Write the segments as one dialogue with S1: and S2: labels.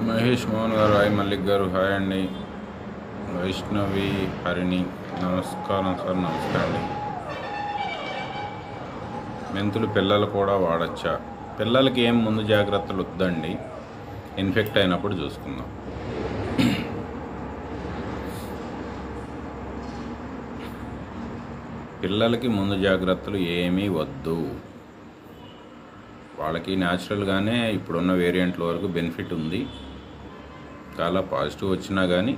S1: మహేష్ మోహన్ గారు హాయ్ మల్లిక్ గారు హాయ్ అండి వైష్ణవి హరిణి నమస్కారం సార్ నమస్తే అండి మెంతులు పిల్లలు కూడా వాడచ్చా పిల్లలకి ఏం ముందు జాగ్రత్తలు వద్దండి ఇన్ఫెక్ట్ అయినప్పుడు చూసుకుందాం పిల్లలకి ముందు జాగ్రత్తలు ఏమీ వద్దు వాళ్ళకి న్యాచురల్గానే ఇప్పుడున్న వేరియంట్ల వరకు బెనిఫిట్ ఉంది చాలా పాజిటివ్ వచ్చినా కానీ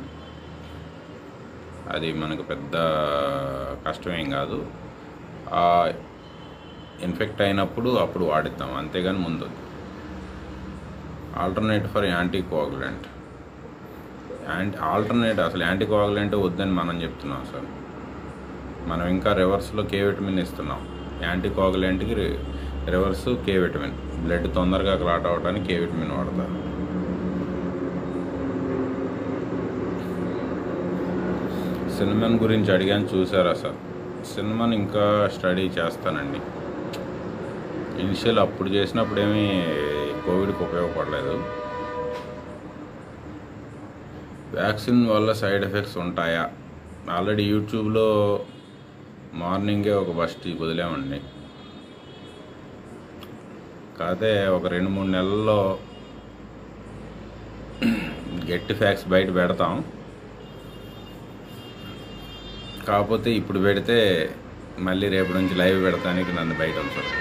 S1: అది మనకు పెద్ద కష్టమేం కాదు ఆ ఇన్ఫెక్ట్ అయినప్పుడు అప్పుడు వాడిద్దాం అంతేగాని ముందు alternate for anticoagulant anti alternate అసలు యాంటీ కోఆగులెంట్ వద్దని మనం చెప్తున్నాం సార్ మనం ఇంకా రివర్స్లో కే విటమిన్ ఇస్తున్నాం యాంటీ కోఆగులెంట్కి రివర్స్ కే విటమిన్ బ్లడ్ తొందరగా క్లాట్ అవ్వడానికి కే విటమిన్ వాడతారు సినిమాన్ గురించి అడిగాను చూసారా సార్ సినిమాని ఇంకా స్టడీ చేస్తానండి ఇనిషియల్ అప్పుడు చేసినప్పుడు ఏమీ కోవిడ్కి ఉపయోగపడలేదు వ్యాక్సిన్ వల్ల సైడ్ ఎఫెక్ట్స్ ఉంటాయా ఆల్రెడీ యూట్యూబ్లో మార్నింగే ఒక బస్టీ వదిలేమండి కాకపోతే ఒక రెండు మూడు నెలల్లో గట్టి ఫ్యాక్స్ బయట పెడతాం కాకపోతే ఇప్పుడు పెడితే మళ్ళీ రేపు నుంచి లైవ్ పెడతానికి నన్ను బయట ఉంచరు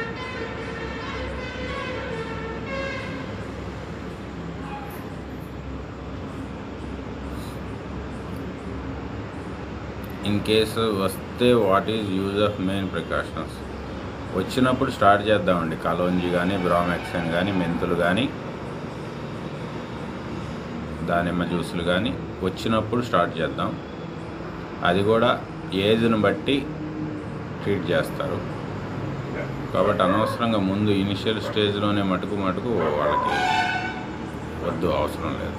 S1: ఇన్ కేసు వస్తే what is use of main precautions వచ్చినప్పుడు స్టార్ట్ చేద్దామండి కలోంజి కానీ బ్రామెక్సన్ కానీ మెంతులు కానీ దానిమ్మ జ్యూసులు కానీ వచ్చినప్పుడు స్టార్ట్ చేద్దాం అది కూడా ఏజ్ని బట్టి ట్రీట్ చేస్తారు కాబట్టి అనవసరంగా ముందు ఇనిషియల్ స్టేజ్లోనే మటుకు మటుకు వాళ్ళకి వద్దు అవసరం లేదు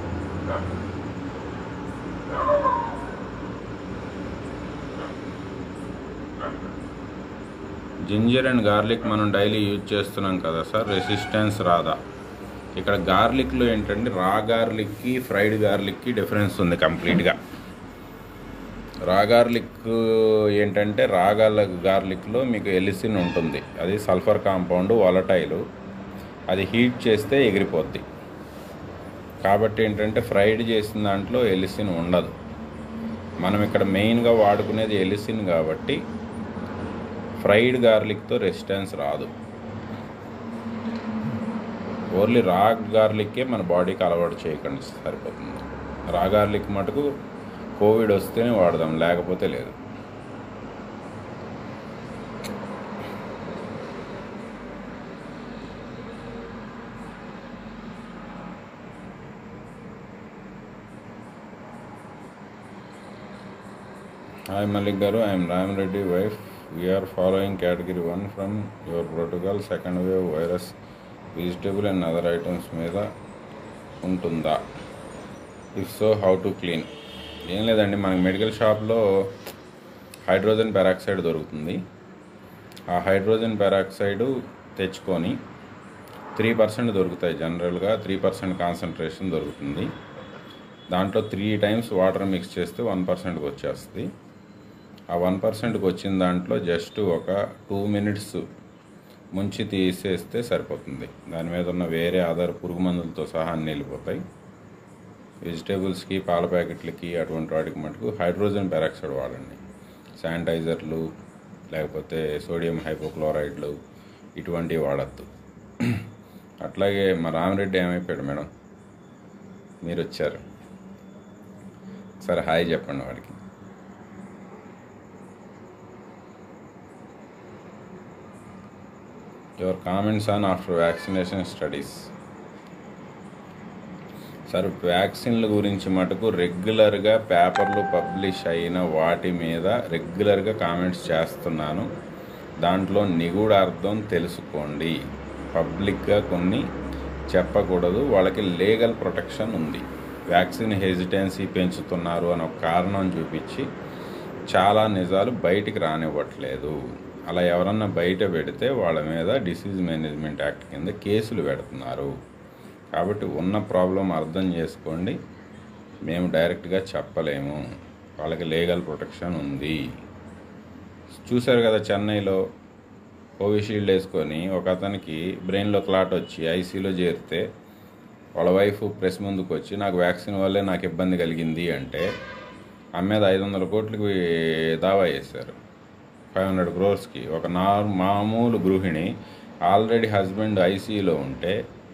S1: జింజర్ అండ్ గార్లిక్ మనం డైలీ యూజ్ చేస్తున్నాం కదా సార్ రెసిస్టెన్స్ రాదా ఇక్కడ గార్లిక్లో ఏంటంటే రా గార్లిక్కి ఫ్రైడ్ గార్లిక్కి డిఫరెన్స్ ఉంది కంప్లీట్గా రా గార్లిక్ ఏంటంటే రాగాల గార్లిక్లో మీకు ఎలిసిన్ ఉంటుంది అది సల్ఫర్ కాంపౌండ్ వాలటైలు అది హీట్ చేస్తే ఎగిరిపోద్ది కాబట్టి ఏంటంటే ఫ్రైడ్ చేసిన దాంట్లో ఎలిసిన్ ఉండదు మనం ఇక్కడ మెయిన్గా వాడుకునేది ఎలిసిన్ కాబట్టి ఫ్రైడ్ గార్లిక్తో రెసిస్టెన్స్ రాదు ఓన్లీ రా గార్లిక్కే మన బాడీకి అలవాటు చేయకండి సరిపోతుంది రా గార్లిక్ మటుకు కోవిడ్ వస్తేనే వాడదాం లేకపోతే లేదు హాయ్ మలిక్ గారు I'm Ram Reddy wife we are following category one from your protocol second wave virus vegetable and other items మీద ఉంటుందా if so how to clean ఏం లేదండి మనకి మెడికల్ షాప్లో హైడ్రోజన్ పెరాక్సైడ్ దొరుకుతుంది ఆ హైడ్రోజన్ పెరాక్సైడ్ తెచ్చుకొని త్రీ పర్సెంట్ దొరుకుతాయి జనరల్గా త్రీ పర్సెంట్ కాన్సన్ట్రేషన్ దొరుకుతుంది దాంట్లో త్రీ టైమ్స్ వాటర్ మిక్స్ చేస్తే వన్ పర్సెంట్కి వచ్చేస్తుంది ఆ వన్ పర్సెంట్కి వచ్చిన దాంట్లో జస్ట్ ఒక టూ మినిట్స్ ముంచి తీసేస్తే సరిపోతుంది దాని మీద ఉన్న వేరే ఆధార పురుగు మందులతో సహా అన్నీ వెళ్ళిపోతాయి వెజిటేబుల్స్కి పాల ప్యాకెట్లకి అటువంటి వాటికి మటుకు హైడ్రోజన్ పెరాక్సైడ్ వాడండి శానిటైజర్లు లేకపోతే సోడియం హైపోక్లోరైడ్లు ఇటువంటివి వాడద్దు అట్లాగే మా రామిరెడ్డి ఏమైపోయాడు మేడం మీరు వచ్చారు సరే హాయ్ చెప్పండి వాడికి your comments on after vaccination studies sir వ్యాక్సిన్ల గురించి మటుకు రెగ్యులర్గా పేపర్లు పబ్లిష్ అయిన వాటి మీద రెగ్యులర్గా కామెంట్స్ చేస్తున్నాను దాంట్లో నిగూఢ అర్థం తెలుసుకోండి పబ్లిక్గా కొన్ని చెప్పకూడదు వాళ్ళకి లీగల్ ప్రొటెక్షన్ ఉంది వ్యాక్సిన్ హెజిటెన్సీ పెంచుతున్నారు అని ఒక కారణం చూపించి చాలా నిజాలు బయటికి రానివ్వట్లేదు అలా ఎవరన్నా బయట పెడితే వాళ్ళ మీద డిసీజ్ మేనేజ్మెంట్ యాక్ట్ కింద కేసులు పెడుతున్నారు కాబట్టి ఉన్న ప్రాబ్లం అర్థం చేసుకోండి మేము డైరెక్ట్గా చెప్పలేము వాళ్ళకి లీగల్ ప్రొటెక్షన్ ఉంది చూశారు కదా చెన్నైలో కోవిషీల్డ్ వేసుకొని ఒక అతనికి బ్రెయిన్లో క్లాట్ వచ్చి ఐసీలో చేరితే వాళ్ళ వైఫ్ ప్రెస్ ముందుకు వచ్చి నాకు వ్యాక్సిన్ వల్లే నాకు ఇబ్బంది కలిగింది అంటే ఆమె మీద ఐదు వందల కోట్లకి దావా చేశారు ఫైవ్ హండ్రెడ్ క్రోర్స్కి ఒక నార్ మామూలు గృహిణి ఆల్రెడీ హస్బెండ్ ఐసీలో ఉంటే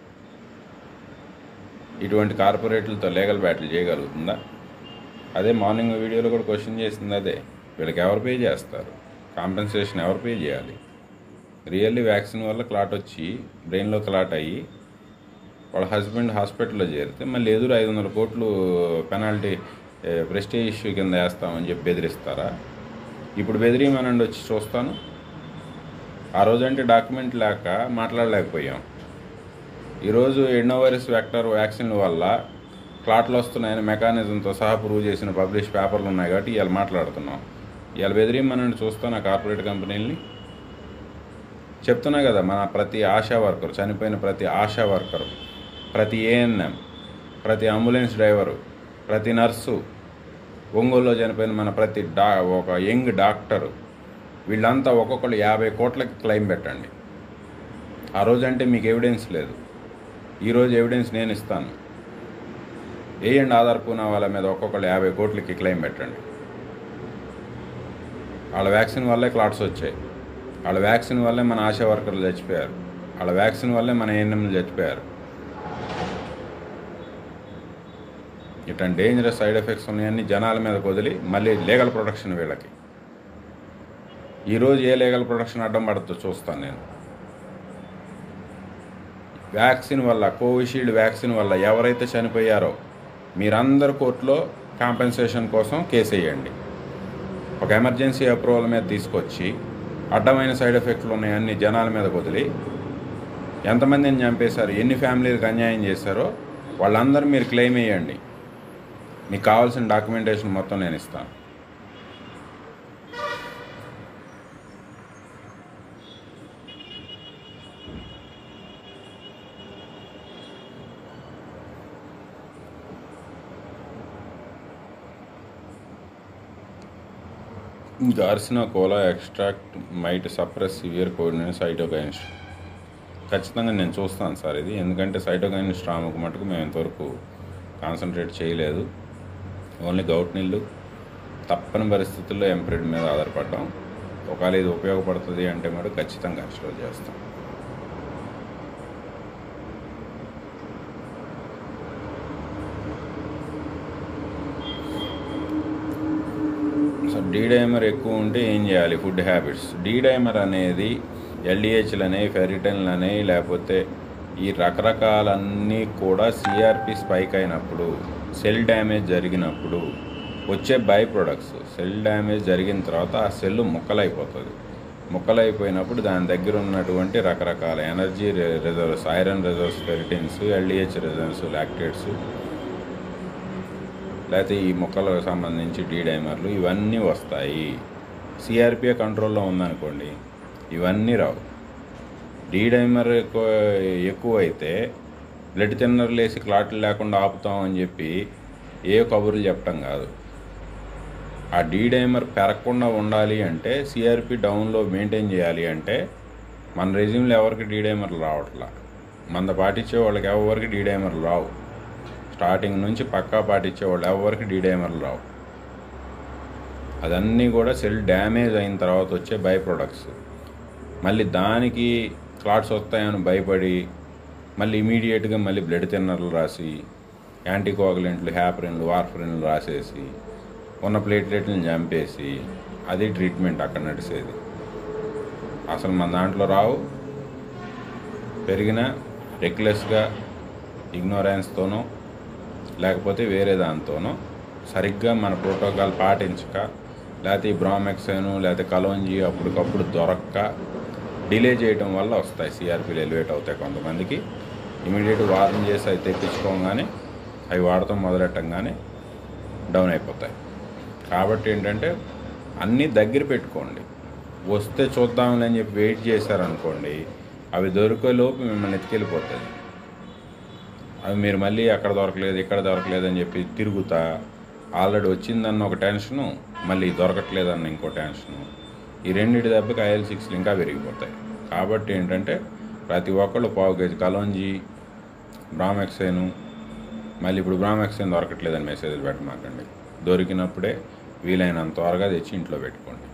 S1: ఇటువంటి కార్పొరేట్లతో లీగల్ బ్యాటిల్ చేయగలుగుతుందా అదే మార్నింగ్ వీడియోలో కూడా క్వశ్చన్ చేసింది అదే వీళ్ళకి ఎవరు పే చేస్తారు కాంపెన్సేషన్ ఎవరు పే చేయాలి రియల్లీ వ్యాక్సిన్ వల్ల క్లాట్ వచ్చి బ్రెయిన్లో క్లాట్ అయ్యి వాళ్ళ హస్బెండ్ హాస్పిటల్లో చేరితే మళ్ళీ ఎదురు ఐదు వందల కోట్లు పెనాల్టీ ప్రెస్టేజ్ ఇష్యూ కింద వేస్తామని చెప్పి బెదిరిస్తారా ఇప్పుడు బెదిరియమనండి వచ్చి చూస్తాను ఆ రోజంటే డాక్యుమెంట్ లేక మాట్లాడలేకపోయాం ఈరోజు ఎన్నో వైరస్ వెక్టర్ వ్యాక్సిన్ వల్ల క్లాట్లు వస్తున్నాయని మెకానిజంతో సహా ప్రూవ్ చేసిన పబ్లిష్ పేపర్లు ఉన్నాయి కాబట్టి ఇవాళ మాట్లాడుతున్నాం ఇవాళ బెదిరియమనండి చూస్తాను ఆ కార్పొరేట్ కంపెనీలని చెప్తున్నా కదా మన ప్రతి ఆశా వర్కర్ చనిపోయిన ప్రతి ఆశా వర్కరు ప్రతి ఏఎన్ఎం ప్రతి అంబులెన్స్ డ్రైవరు ప్రతి నర్సు ఒంగోలులో చనిపోయిన మన ప్రతి డా ఒక యంగ్ డాక్టరు వీళ్ళంతా ఒక్కొక్కరు యాభై కోట్లకి క్లెయిమ్ పెట్టండి ఆ రోజంటే మీకు ఎవిడెన్స్ లేదు ఈరోజు ఎవిడెన్స్ నేను ఇస్తాను వేయండి ఆధార్ పూనా వాళ్ళ మీద ఒక్కొక్కరు యాభై కోట్లకి క్లెయిమ్ పెట్టండి వాళ్ళ వ్యాక్సిన్ వల్లే క్లాట్స్ వచ్చాయి వాళ్ళ వ్యాక్సిన్ వల్లే మన ఆశా వర్కర్లు చచ్చిపోయారు వాళ్ళ వ్యాక్సిన్ వల్లే మన ఏఎన్ఎంలు చచ్చిపోయారు ఇట్లాంటి డేంజరస్ సైడ్ ఎఫెక్ట్స్ ఉన్నాయన్నీ జనాల మీద వదిలి మళ్ళీ లీగల్ ప్రొటెక్షన్ వీళ్ళకి ఈరోజు ఏ లీగల్ ప్రొటెక్షన్ అడ్డం పడుతుందో చూస్తాను నేను వ్యాక్సిన్ వల్ల కోవిషీల్డ్ వ్యాక్సిన్ వల్ల ఎవరైతే చనిపోయారో మీరందరూ కోర్టులో కాంపెన్సేషన్ కోసం కేసు వేయండి ఒక ఎమర్జెన్సీ అప్రూవల్ మీద తీసుకొచ్చి అడ్డమైన సైడ్ ఎఫెక్ట్లు ఉన్నాయి అన్ని జనాల మీద వదిలి ఎంతమందిని చంపేశారు ఎన్ని ఫ్యామిలీలకు అన్యాయం చేశారో వాళ్ళందరూ మీరు క్లెయిమ్ వేయండి మీకు కావాల్సిన డాక్యుమెంటేషన్ మొత్తం నేను ఇస్తాను garcinia kola extract might suppress severe coordinate cytokines ఖచ్చితంగా నేను చూస్తాను సార్ ఇది ఎందుకంటే సైటోకైన్స్ ట్రామాకు మటుకు మేము ఇంతవరకు కాన్సన్ట్రేట్ చేయలేదు ఓన్లీ గౌట్ నీళ్ళు తప్పని పరిస్థితుల్లో ఎంప్రిడ్ మీద ఆధారపడ్డాం ఒకవేళ ఇది ఉపయోగపడుతుంది అంటే మరి ఖచ్చితంగా కన్సిడర్ చేస్తాం సో డీడైమర్ ఎక్కువ ఉంటే ఏం చేయాలి ఫుడ్ హ్యాబిట్స్ డీడైమర్ అనేది ఎల్డిహెచ్లని ఫెరిటన్లని లేకపోతే ఈ రకరకాలన్నీ కూడా సిఆర్పి స్పైక్ అయినప్పుడు సెల్ డ్యామేజ్ జరిగినప్పుడు వచ్చే బై ప్రొడక్ట్స్ సెల్ డ్యామేజ్ జరిగిన తర్వాత ఆ సెల్ ముక్కలైపోతుంది ముక్కలైపోయినప్పుడు దాని దగ్గర ఉన్నటువంటి రకరకాల energy reserves iron reserves ferritins LDH reserves lactates లేకపోతే ఈ మొక్కలకు సంబంధించి డీడైమర్లు ఇవన్నీ వస్తాయి సిఆర్పిఏ కంట్రోల్లో ఉందనుకోండి ఇవన్నీ రావు డీడైమర్ ఎక్కువ ఎక్కువైతే బ్లడ్ తిన్నర్లు వేసి క్లాట్లు లేకుండా ఆపుతాం అని చెప్పి ఏ కబుర్లు చెప్పటం కాదు ఆ డీడైమర్ పెరగకుండా ఉండాలి అంటే సిఆర్పి డౌన్లో మెయింటైన్ చేయాలి అంటే మన రెజ్యూమ్లో ఎవరికి డీడైమర్లు రావట్లా మన పాటించే వాళ్ళకి ఎవరికి డీడైమర్లు రావు స్టార్టింగ్ నుంచి పక్కా పాటించే వాళ్ళు ఎవరికి డీడైమర్లు రావు అదన్నీ కూడా సెల్ డ్యామేజ్ అయిన తర్వాత వచ్చే బై ప్రొడక్ట్స్ మళ్ళీ దానికి క్లాట్స్ వస్తాయని భయపడి మళ్ళీ ఇమీడియట్గా మళ్ళీ బ్లడ్ థిన్నర్లు రాసి యాంటీకోగులెంట్లు హ్యాపరిన్లు వార్ఫరిన్లు రాసేసి ఉన్న ప్లేట్లెట్లను చంపేసి అది ట్రీట్మెంట్ అక్కడ నడిచేది అసలు మన దాంట్లో రావు పెరిగిన రెక్లెస్గా ఇగ్నోరెన్స్తోనో లేకపోతే వేరే దాంతోనో సరిగ్గా మన ప్రోటోకాల్ పాటించక లేకపోతే ఈ బ్రామెక్సైను లేకపోతే కలోంజీ అప్పటికప్పుడు దొరక్క డిలే చేయడం వల్ల వస్తాయి సిఆర్పీలు ఎలివేట్ అవుతాయి కొంతమందికి ఇమీడియట్ వారం చేసి అవి తెప్పించుకోగానే అవి వాడటం మొదలెట్టంగానే డౌన్ అయిపోతాయి కాబట్టి ఏంటంటే అన్నీ దగ్గర పెట్టుకోండి వస్తే చూద్దాంలే అని చెప్పి వెయిట్ చేశారనుకోండి అవి దొరికే లోపు మిమ్మల్ని ఎత్తుకెళ్ళిపోతుంది అవి మీరు మళ్ళీ అక్కడ దొరకలేదు ఇక్కడ దొరకలేదు అని చెప్పి తిరుగుతా ఆల్రెడీ వచ్చిందన్న ఒక టెన్షను మళ్ళీ దొరకట్లేదన్న ఇంకో టెన్షను ఈ రెండింటి దెబ్బకి ఐఎల్ సిక్స్లు ఇంకా పెరిగిపోతాయి కాబట్టి ఏంటంటే ప్రతి ఒక్కళ్ళు పావు కేజీ కలోంజీ బ్రామెక్సేను మళ్ళీ ఇప్పుడు బ్రామెక్సేన్ దొరకట్లేదని మెసేజ్లు పెట్టమాకండి దొరికినప్పుడే వీలైనంత త్వరగా తెచ్చి ఇంట్లో పెట్టుకోండి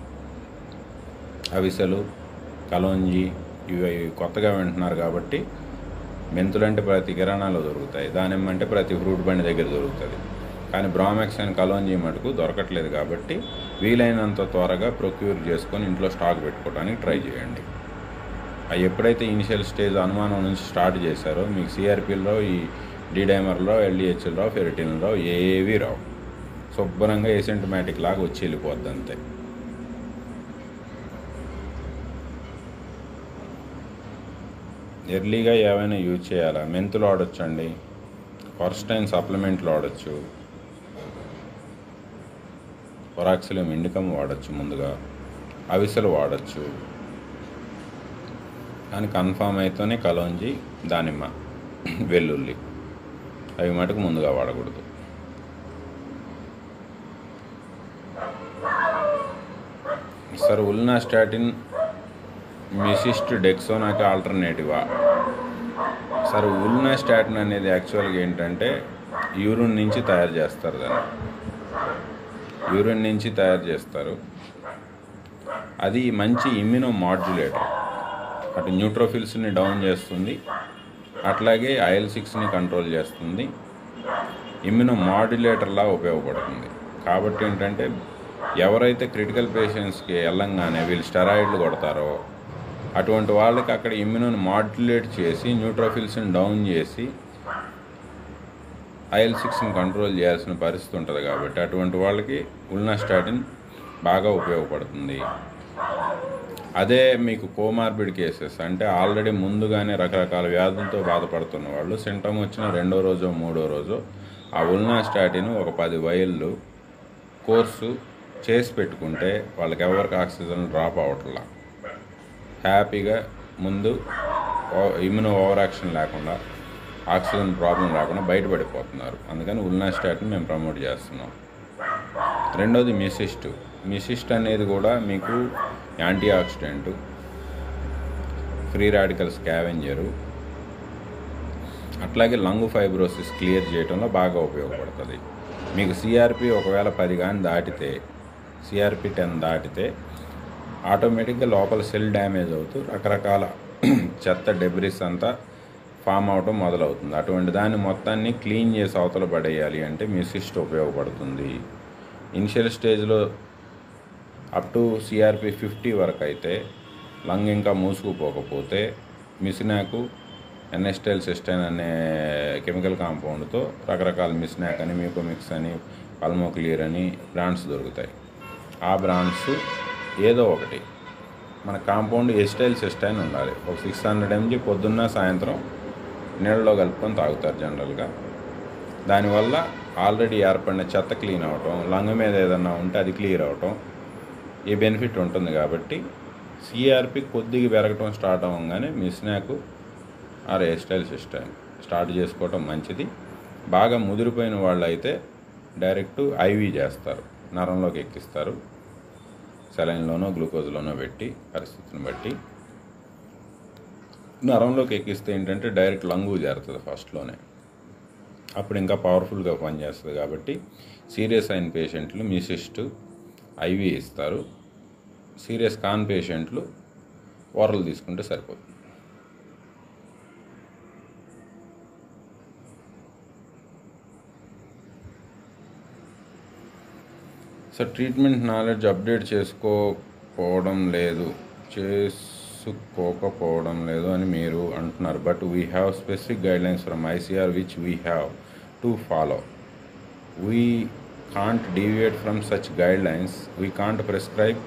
S1: అవిసెలు కలోంజీ ఇవి కొత్తగా వింటున్నారు కాబట్టి మెంతులంటే ప్రతి కిరాణాలో దొరుకుతాయి దానిమ్మ అంటే ప్రతి ఫ్రూట్ బండి దగ్గర దొరుకుతుంది కానీ బ్రామెక్స్ అండ్ కలోంజీ మటుకు దొరకట్లేదు కాబట్టి వీలైనంత త్వరగా ప్రొక్యూర్ చేసుకొని ఇంట్లో స్టాక్ పెట్టుకోవడానికి ట్రై చేయండి అవి ఎప్పుడైతే ఇనిషియల్ స్టేజ్ అనుమానం నుంచి స్టార్ట్ చేశారో మీకు సిఆర్పిలో ఈ డీడైమర్లో ఎల్డిహెచ్లో ఫెరిటిన్లో ఏవి రావు శుభ్రంగా ఏసింటమాటిక్ లాగా వచ్చి వెళ్ళిపోద్ది అంతే ఎర్లీగా ఏవైనా యూజ్ చేయాలా మెంతులు వాడొచ్చండి ఫస్ట్ టైం సప్లిమెంట్లు వాడచ్చు పొరాక్సిలం ఇండికమ్ వాడచ్చు ముందుగా అవిసెలు వాడచ్చు కానీ కన్ఫామ్ అయితేనే కలోంజి దానిమ్మ వెల్లుల్లి అవి మటుకు ముందుగా వాడకూడదు సార్ ఉల్నా స్టాటిన్ మిసిస్ట్ డెక్సోనాకి ఆల్టర్నేటివా సార్ ఉల్నా స్టాటిన్ అనేది యాక్చువల్గా ఏంటంటే యూరిన్ నుంచి తయారు చేస్తారు దాన్ని యూరిన్ నుంచి తయారు చేస్తారు అది మంచి ఇమ్యూనో మాడ్యులేటర్ అటు న్యూట్రోఫిల్స్ని డౌన్ చేస్తుంది అట్లాగే ఐఎల్ సిక్స్ని కంట్రోల్ చేస్తుంది ఇమ్యూనో మాడ్యులేటర్లా ఉపయోగపడుతుంది కాబట్టి ఏంటంటే ఎవరైతే క్రిటికల్ పేషెంట్స్కి వెళ్ళంగానే వీళ్ళు స్టెరాయిడ్లు కొడతారో అటువంటి వాళ్ళకి అక్కడ ఇమ్యూనోని మాడ్యులేట్ చేసి న్యూట్రోఫిల్స్ని డౌన్ చేసి ఐఎల్ సిక్స్ని కంట్రోల్ చేయాల్సిన పరిస్థితి ఉంటుంది కాబట్టి అటువంటి వాళ్ళకి ఉల్నాస్టాటిన్ బాగా ఉపయోగపడుతుంది అదే మీకు కోమార్బిడ్ కేసెస్ అంటే ఆల్రెడీ ముందుగానే రకరకాల వ్యాధులతో బాధపడుతున్న వాళ్ళు సింటమ్ వచ్చిన రెండో రోజో మూడో రోజో ఆ ఉల్నాస్టాటిన్ ఒక పది వైళ్ళు కోర్సు చేసి పెట్టుకుంటే వాళ్ళకి ఎవరికి ఆక్సిజన్ డ్రాప్ అవ్వట్లా హ్యాపీగా ముందు ఇమ్యూనో ఓవర్ యాక్షన్ లేకుండా ఆక్సిజన్ ప్రాబ్లం రాకుండా బయటపడిపోతున్నారు అందుకని ఉల్నాస్టాట్ని మేము ప్రమోట్ చేస్తున్నాం రెండోది మిసిస్ట్ మిసిస్ట్ అనేది కూడా మీకు antioxidant free radical scavenger అట్లాగే లంగ్ ఫైబ్రోసిస్ క్లియర్ చేయడంలో బాగా ఉపయోగపడుతుంది మీకు సిఆర్పి ఒకవేళ పది కానీ దాటితే సిఆర్పి టెన్ దాటితే ఆటోమేటిక్గా లోపల సెల్ డ్యామేజ్ అవుతూ రకరకాల చెత్త డెబ్రిస్ అంతా ఫామ్ అవటం మొదలవుతుంది అటువంటి దాన్ని మొత్తాన్ని క్లీన్ చేసి అవతల పడేయాలి అంటే మీ సిస్ట్ ఉపయోగపడుతుంది ఇనిషియల్ స్టేజ్లో అప్ టు సిఆర్పి ఫిఫ్టీ వరకు అయితే లంగ్ ఇంకా మూసుకుపోకపోతే మిసినాకు ఎన్ఎస్టైల్ సిస్టైన్ అనే కెమికల్ కాంపౌండ్తో రకరకాల మిస్నాక్ అని మ్యూకోమిక్స్ అని పల్మోక్లియర్ అని బ్రాండ్స్ దొరుకుతాయి ఆ బ్రాండ్స్ ఏదో ఒకటి మన కాంపౌండ్ ఎస్టైల్ సిస్టైన్ ఉండాలి ఒక సిక్స్ హండ్రెడ్ ఎంజీ పొద్దున్న సాయంత్రం నీళ్ళలో కలుపుకొని తాగుతారు జనరల్గా దానివల్ల ఆల్రెడీ ఏర్పడిన చెత్త క్లీన్ అవటం లంగ్ మీద ఏదన్నా ఉంటే అది క్లియర్ అవటం ఈ బెనిఫిట్ ఉంటుంది కాబట్టి సిఆర్పి కొద్దిగా పెరగటం స్టార్ట్ అవ్వగానే మిస్నాకు ఆర్ హెయిర్ స్టైల్ సిస్టమ్ స్టార్ట్ చేసుకోవటం మంచిది బాగా ముదిరిపోయిన వాళ్ళు అయితే డైరెక్ట్ ఐవీ చేస్తారు నరంలోకి ఎక్కిస్తారు సెలైన్లోనో గ్లూకోజ్లోనో పెట్టి పరిస్థితిని బట్టి నరంలోకి ఎక్కిస్తే ఏంటంటే డైరెక్ట్ లంగు చేరుతుంది ఫస్ట్లోనే అప్పుడు ఇంకా పవర్ఫుల్గా పనిచేస్తుంది కాబట్టి సీరియస్ అయిన పేషెంట్లు మిసిస్ట్ ఐవి ఇస్తారు సీరియస్ కాన్ పేషెంట్లు ఓరల్ తీసుకుంటే సరిపోతుంది సో ట్రీట్మెంట్ నాలెడ్జ్ అప్డేట్ చేసుకోకపోవడం లేదు చేసుకోకపోవడం లేదు అని మీరు అంటున్నారు but we have specific guidelines from ICR which we have to follow we can't deviate from such guidelines we can't prescribe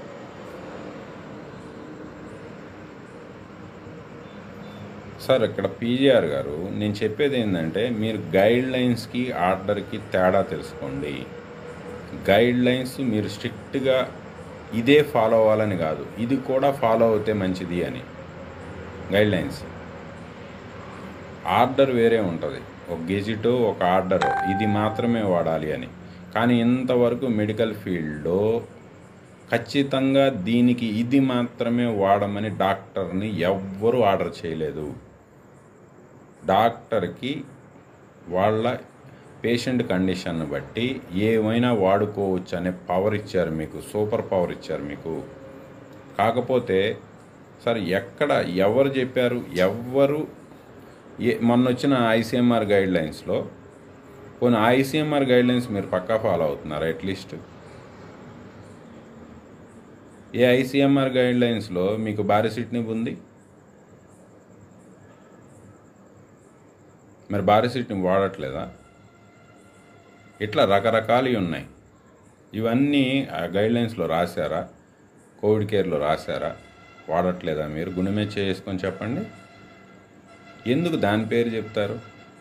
S1: sir ఇక్కడ పీజీఆర్ గారు నేను చెప్పేది ఏంటంటే మీరు గైడ్ లైన్స్కి ఆర్డర్కి తేడా తెలుసుకోండి గైడ్ లైన్స్ మీరు స్ట్రిక్ట్గా ఇదే ఫాలో అవ్వాలని కాదు ఇది కూడా ఫాలో అవుతే మంచిది అని గైడ్ లైన్స్ ఆర్డర్ వేరే ఉంటుంది ఒక గెజిట్ ఒక ఆర్డర్ ఇది మాత్రమే వాడాలి అని కానీ ఇంతవరకు మెడికల్ ఫీల్డ్లో ఖచ్చితంగా దీనికి ఇది మాత్రమే వాడమని డాక్టర్ని ఎవ్వరూ ఆర్డర్ చేయలేదు డాక్టర్కి వాళ్ళ పేషెంట్ కండిషన్ బట్టి ఏమైనా వాడుకోవచ్చు అనే పవర్ ఇచ్చారు మీకు సూపర్ పవర్ ఇచ్చారు మీకు కాకపోతే సార్ ఎక్కడ ఎవరు చెప్పారు ఎవ్వరు ఏ మొన్న వచ్చిన ఐసీఎంఆర్ గైడ్ లైన్స్లో పోనీ ఐసీఎంఆర్ గైడ్ లైన్స్ మీరు పక్కా ఫాలో అవుతున్నారా అట్లీస్ట్ ఏ ఐసీఎంఆర్ గైడ్ లైన్స్లో మీకు బారిసిట్నిబ్ ఉంది మరి బారిసిట్ని వాడట్లేదా ఇట్లా రకరకాలు ఉన్నాయి ఇవన్నీ ఆ గైడ్లైన్స్లో రాశారా కోవిడ్ కేర్లో రాశారా వాడట్లేదా మీరు గుణమే చేసుకొని చెప్పండి ఎందుకు దాని పేరు చెప్తారు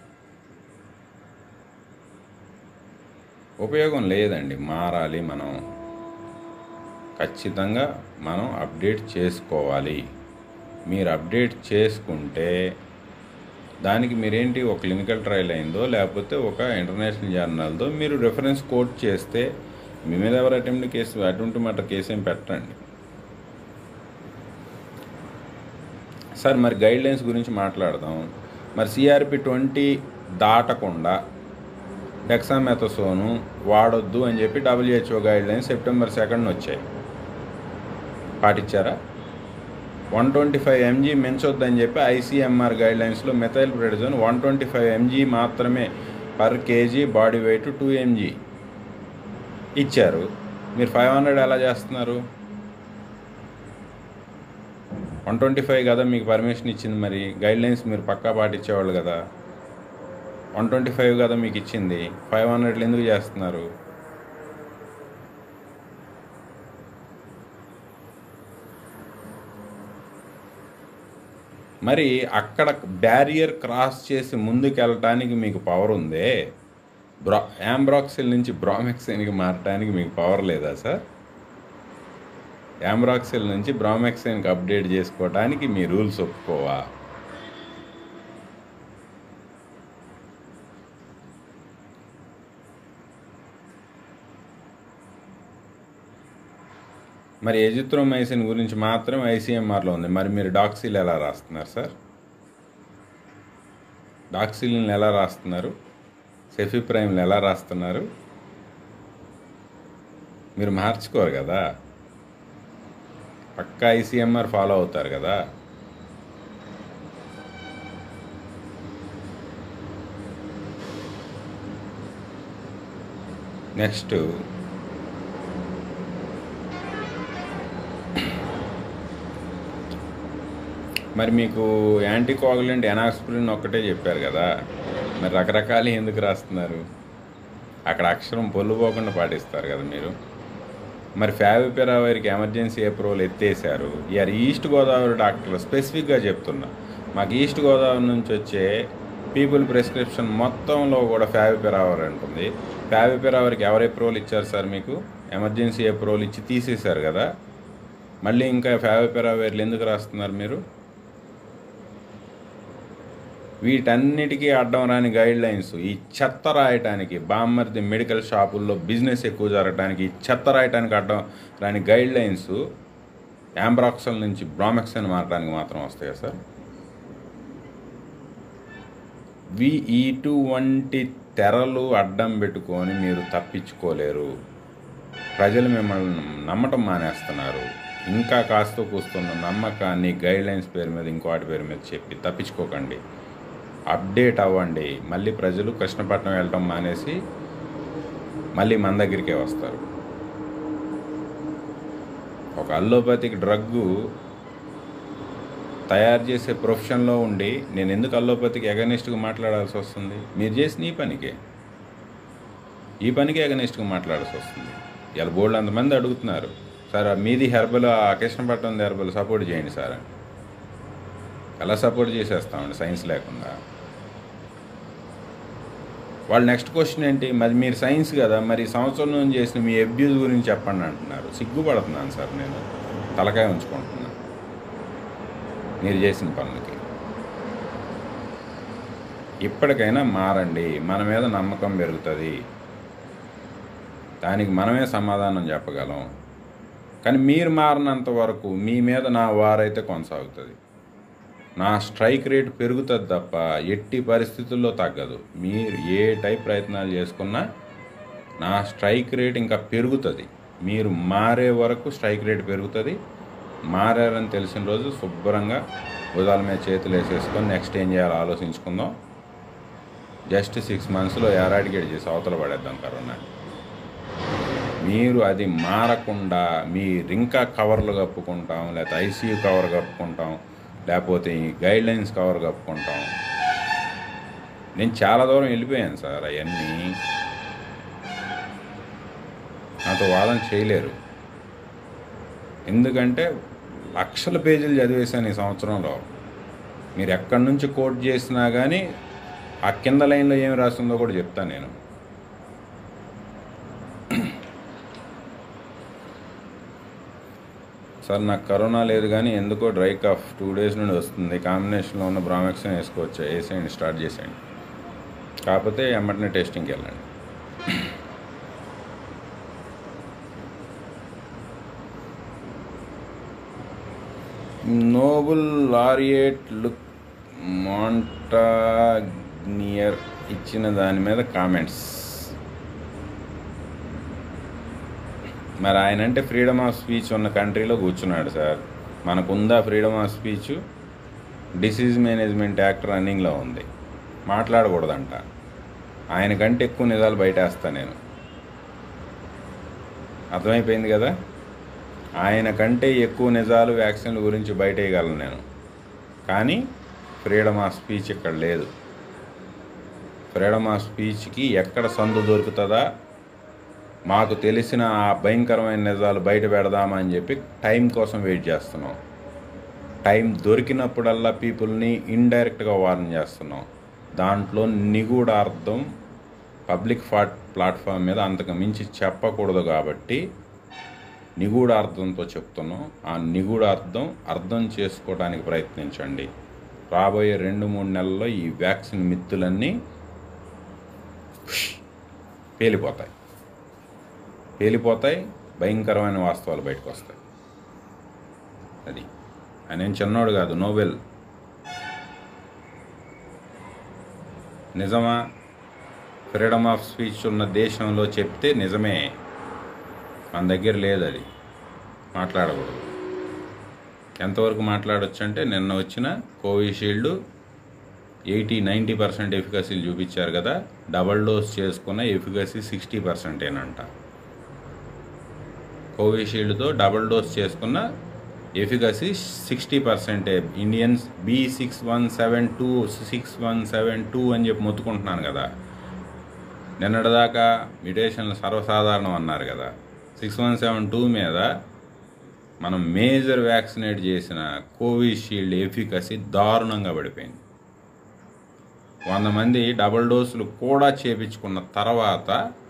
S1: ఉపయోగం లేదండి మారాలి మనం ఖచ్చితంగా మనం అప్డేట్ చేసుకోవాలి మీరు అప్డేట్ చేసుకుంటే దానికి మీరేంటి ఒక క్లినికల్ ట్రయల్ అయిందో లేకపోతే ఒక ఇంటర్నేషనల్ జర్నల్తో మీరు రెఫరెన్స్ కోట్ చేస్తే మీ మీద ఎవరు అటెంప్ట్ కేసు అటువంటి మాట కేసు ఏం పెట్టండి సార్ మరి గైడ్ లైన్స్ గురించి మాట్లాడదాం మరి సిఆర్పి ట్వంటీ దాటకుండా డెక్సామెథసోను వాడొద్దు అని చెప్పి WHO guidelines September second వచ్చాయి పాటించారా వన్ ట్వంటీ ఫైవ్ ఎంజీ మించొద్దని చెప్పి ఐసీఎంఆర్ గైడ్ లైన్స్లో methylprednisolone one twenty five mg మాత్రమే per kg body weight two mg ఇచ్చారు మీరు ఫైవ్ హండ్రెడ్ ఎలా చేస్తున్నారు వన్ ట్వంటీ ఫైవ్ కదా మీకు పర్మిషన్ ఇచ్చింది మరి గైడ్ లైన్స్ మీరు పక్కా పాటించేవాళ్ళు కదా వన్ ట్వంటీ ఫైవ్ కదా మీకు ఇచ్చింది ఫైవ్ హండ్రెడ్లు ఎందుకు చేస్తున్నారు మరి అక్కడ బ్యారియర్ క్రాస్ చేసి ముందుకు వెళ్ళటానికి మీకు పవర్ ఉందే బ్రా యాంబ్రాక్సిల్ నుంచి బ్రామెక్సిన్కి మారటానికి మీకు పవర్ లేదా సార్ యాంబ్రాక్సిల్ నుంచి బ్రామెక్సిన్కి అప్డేట్ చేసుకోవడానికి మీ రూల్స్ ఒప్పుకోవా మరి ఎజిత్రోమైసిన్ గురించి మాత్రం ఐసీఎంఆర్లో ఉంది మరి మీరు డాక్సిల్ ఎలా రాస్తున్నారు సార్ డాక్సిల్ని ఎలా రాస్తున్నారు సెఫిప్రైమ్లు ఎలా రాస్తున్నారు మీరు మార్చుకోరు కదా పక్కా ఐసీఎంఆర్ ఫాలో అవుతారు కదా నెక్స్ట్ మరి మీకు యాంటీ కోగులెంట్ ఎనాక్స్ప్రిన్ ఒక్కటే చెప్పారు కదా మరి రకరకాలు ఎందుకు రాస్తున్నారు అక్కడ అక్షరం పొల్లుపోకుండా పాటిస్తారు కదా మీరు మరి ఫావిపిరావైర్కి ఎమర్జెన్సీ అప్రూవల్ ఎత్తేసారు ఇయర్ ఈస్ట్ గోదావరి డాక్టర్లు స్పెసిఫిక్గా చెప్తున్నా మాకు ఈస్ట్ గోదావరి నుంచి వచ్చే పీపుల్ ప్రిస్క్రిప్షన్ మొత్తంలో కూడా ఫావిపిరావర్ ఉంటుంది ఫావిపిరావర్కి ఎవరు అప్రూవల్ ఇచ్చారు సార్ మీకు ఎమర్జెన్సీ అప్రూవల్ ఇచ్చి తీసేశారు కదా మళ్ళీ ఇంకా ఫావిపిరావేర్లు ఎందుకు రాస్తున్నారు మీరు వీటన్నిటికీ అడ్డం రాని గైడ్ లైన్స్ ఈ చెత్త రాయటానికి బామ్మర్ది మెడికల్ షాపుల్లో బిజినెస్ ఎక్కువ జరగడానికి ఈ చెత్త రాయటానికి అడ్డం రాని గైడ్ లైన్స్ యాంబ్రాక్సల్ నుంచి బ్రామెక్సన్ మారడానికి మాత్రం వస్తాయా సార్ వి ఇటువంటి తెరలు అడ్డం పెట్టుకొని మీరు తప్పించుకోలేరు ప్రజలు మిమ్మల్ని నమ్మటం మానేస్తున్నారు ఇంకా కాస్త కూస్తున్న నమ్మకాన్ని గైడ్ లైన్స్ పేరు మీద ఇంకోటి పేరు మీద చెప్పి తప్పించుకోకండి అప్డేట్ అవ్వండి మళ్ళీ ప్రజలు కృష్ణపట్నం వెళ్ళటం మానేసి మళ్ళీ మన దగ్గరికే వస్తారు ఒక అల్లోపతిక్ డ్రగ్గు తయారు చేసే ప్రొఫెషన్లో ఉండి నేను ఎందుకు అల్లోపతికి ఎగనిస్ట్గా మాట్లాడాల్సి వస్తుంది మీరు చేసిన ఈ పనికే ఈ పనికి ఎగనిస్ట్గా మాట్లాడాల్సి వస్తుంది ఇలా బోల్డ్ అంతమంది అడుగుతున్నారు సార్ మీది హెర్బల్ ఆ కృష్ణపట్నం హెర్బల్ సపోర్ట్ చేయండి సార్ అని ఎలా సపోర్ట్ చేసేస్తామండి సైన్స్ లేకుండా వాళ్ళు నెక్స్ట్ క్వశ్చన్ ఏంటి మరి మీరు సైన్స్ కదా మరి ఈ సంవత్సరం నుంచి చేసిన మీ అబ్యూజ్ గురించి చెప్పండి అంటున్నారు సిగ్గుపడుతున్నాను సార్ నేను తలకాయ ఉంచుకుంటున్నాను మీరు చేసిన పనులకి ఇప్పటికైనా మారండి మన మీద నమ్మకం పెరుగుతుంది దానికి మనమే సమాధానం చెప్పగలం కానీ మీరు మారినంత వరకు మీ మీద నా వారైతే కొనసాగుతుంది నా స్ట్రైక్ రేట్ పెరుగుతుంది తప్ప ఎట్టి పరిస్థితుల్లో తగ్గదు మీరు ఏ టైప్ ప్రయత్నాలు చేసుకున్నా నా స్ట్రైక్ రేట్ ఇంకా పెరుగుతుంది మీరు మారే వరకు స్ట్రైక్ రేట్ పెరుగుతుంది మారారని తెలిసిన రోజు శుభ్రంగా భుజాల మీద చేతులు వేసేసుకొని నెక్స్ట్ ఏం చేయాలో ఆలోచించుకుందాం జస్ట్ సిక్స్ మంత్స్లో ఎరాడికేట్ చేసి అవతల పడేద్దాం కరోనా మీరు అది మారకుండా మీరు ఇంకా కవర్లు కప్పుకుంటాం లేకపోతే ఐసీయూ కవర్ కప్పుకుంటాం లేకపోతే ఈ గైడ్ లైన్స్ కవర్ కప్పుకుంటాం నేను చాలా దూరం వెళ్ళిపోయాను సార్ అవన్నీ నాతో వాదన చేయలేరు ఎందుకంటే లక్షల పేజీలు చదివేశాను ఈ సంవత్సరంలో మీరు ఎక్కడి నుంచి కోట్ చేసినా కానీ ఆ కింద లైన్లో ఏమి రాస్తుందో కూడా చెప్తాను నేను సార్ నాకు కరోనా లేదు కానీ ఎందుకో డ్రై కాఫ్ టూ డేస్ నుండి వస్తుంది కాంబినేషన్లో ఉన్న బ్రామెక్సిన్ వేసుకోవచ్చు వేసేయండి స్టార్ట్ చేసేయండి కాకపోతే ఎమ్మటనే టెస్టింగ్కి వెళ్ళండి నోబుల్ లారియట్ లుక్ మాంటాగ్నియర్ ఇచ్చిన దాని మీద కామెంట్స్ మరి ఆయన అంటే ఫ్రీడమ్ ఆఫ్ స్పీచ్ ఉన్న కంట్రీలో కూర్చున్నాడు సార్ మనకుందా freedom of speech disease management act రన్నింగ్లో ఉంది మాట్లాడకూడదంట ఆయన కంటే ఎక్కువ నిజాలు బయటేస్తా నేను అర్థమైపోయింది కదా ఆయన కంటే ఎక్కువ నిజాలు వ్యాక్సిన్ల గురించి బయటేయగలను నేను కానీ ఫ్రీడమ్ ఆఫ్ స్పీచ్ ఇక్కడ లేదు ఫ్రీడమ్ ఆఫ్ స్పీచ్కి ఎక్కడ సందు దొరుకుతుందా మాకు తెలిసిన ఆ భయంకరమైన నిజాలు బయట పెడదామని చెప్పి టైం కోసం వెయిట్ చేస్తున్నాం టైం దొరికినప్పుడల్లా పీపుల్ని ఇండైరెక్ట్గా వార్న్ చేస్తున్నాం దాంట్లో నిగూఢ అర్థం పబ్లిక్ ఫా ప్లాట్ఫామ్ మీద అంతకు మించి చెప్పకూడదు కాబట్టి నిగూఢ అర్థంతో చెప్తున్నాం ఆ నిగూఢ అర్థం అర్థం చేసుకోవడానికి ప్రయత్నించండి రాబోయే రెండు మూడు నెలల్లో ఈ వ్యాక్సిన్ మిత్తులన్నీ పేలిపోతాయి పేలిపోతాయి భయంకరమైన వాస్తవాలు బయటకు వస్తాయి అది ఆయన ఏం చిన్నోడు కాదు నోబెల్ నిజమా ఫ్రీడమ్ ఆఫ్ స్పీచ్ ఉన్న దేశంలో చెప్తే నిజమే మన దగ్గర లేదు అది మాట్లాడకూడదు ఎంతవరకు మాట్లాడొచ్చు అంటే నిన్న వచ్చిన కోవిషీల్డ్ ఎయిటీ నైంటీ పర్సెంట్ ఎఫికసీలు చూపించారు కదా డబల్ డోస్ చేసుకున్న ఎఫికసీ సిక్స్టీ పర్సెంటేనంట కోవిషీల్డ్తో డబల్ డోస్ చేసుకున్న ఎఫికసీ సిక్స్టీ పర్సెంటే Indians B six one seven two six one seven two అని చెప్పి మొత్తుకుంటున్నాను కదా నిన్నటిదాకా మ్యుటేషన్లు సర్వసాధారణం అన్నారు కదా సిక్స్ వన్ సెవెన్ టూ మీద మనం మేజర్ వ్యాక్సినేట్ చేసిన కోవిషీల్డ్ ఎఫికసీ దారుణంగా పడిపోయింది వంద మంది డబుల్ డోసులు కూడా చేపించుకున్న తర్వాత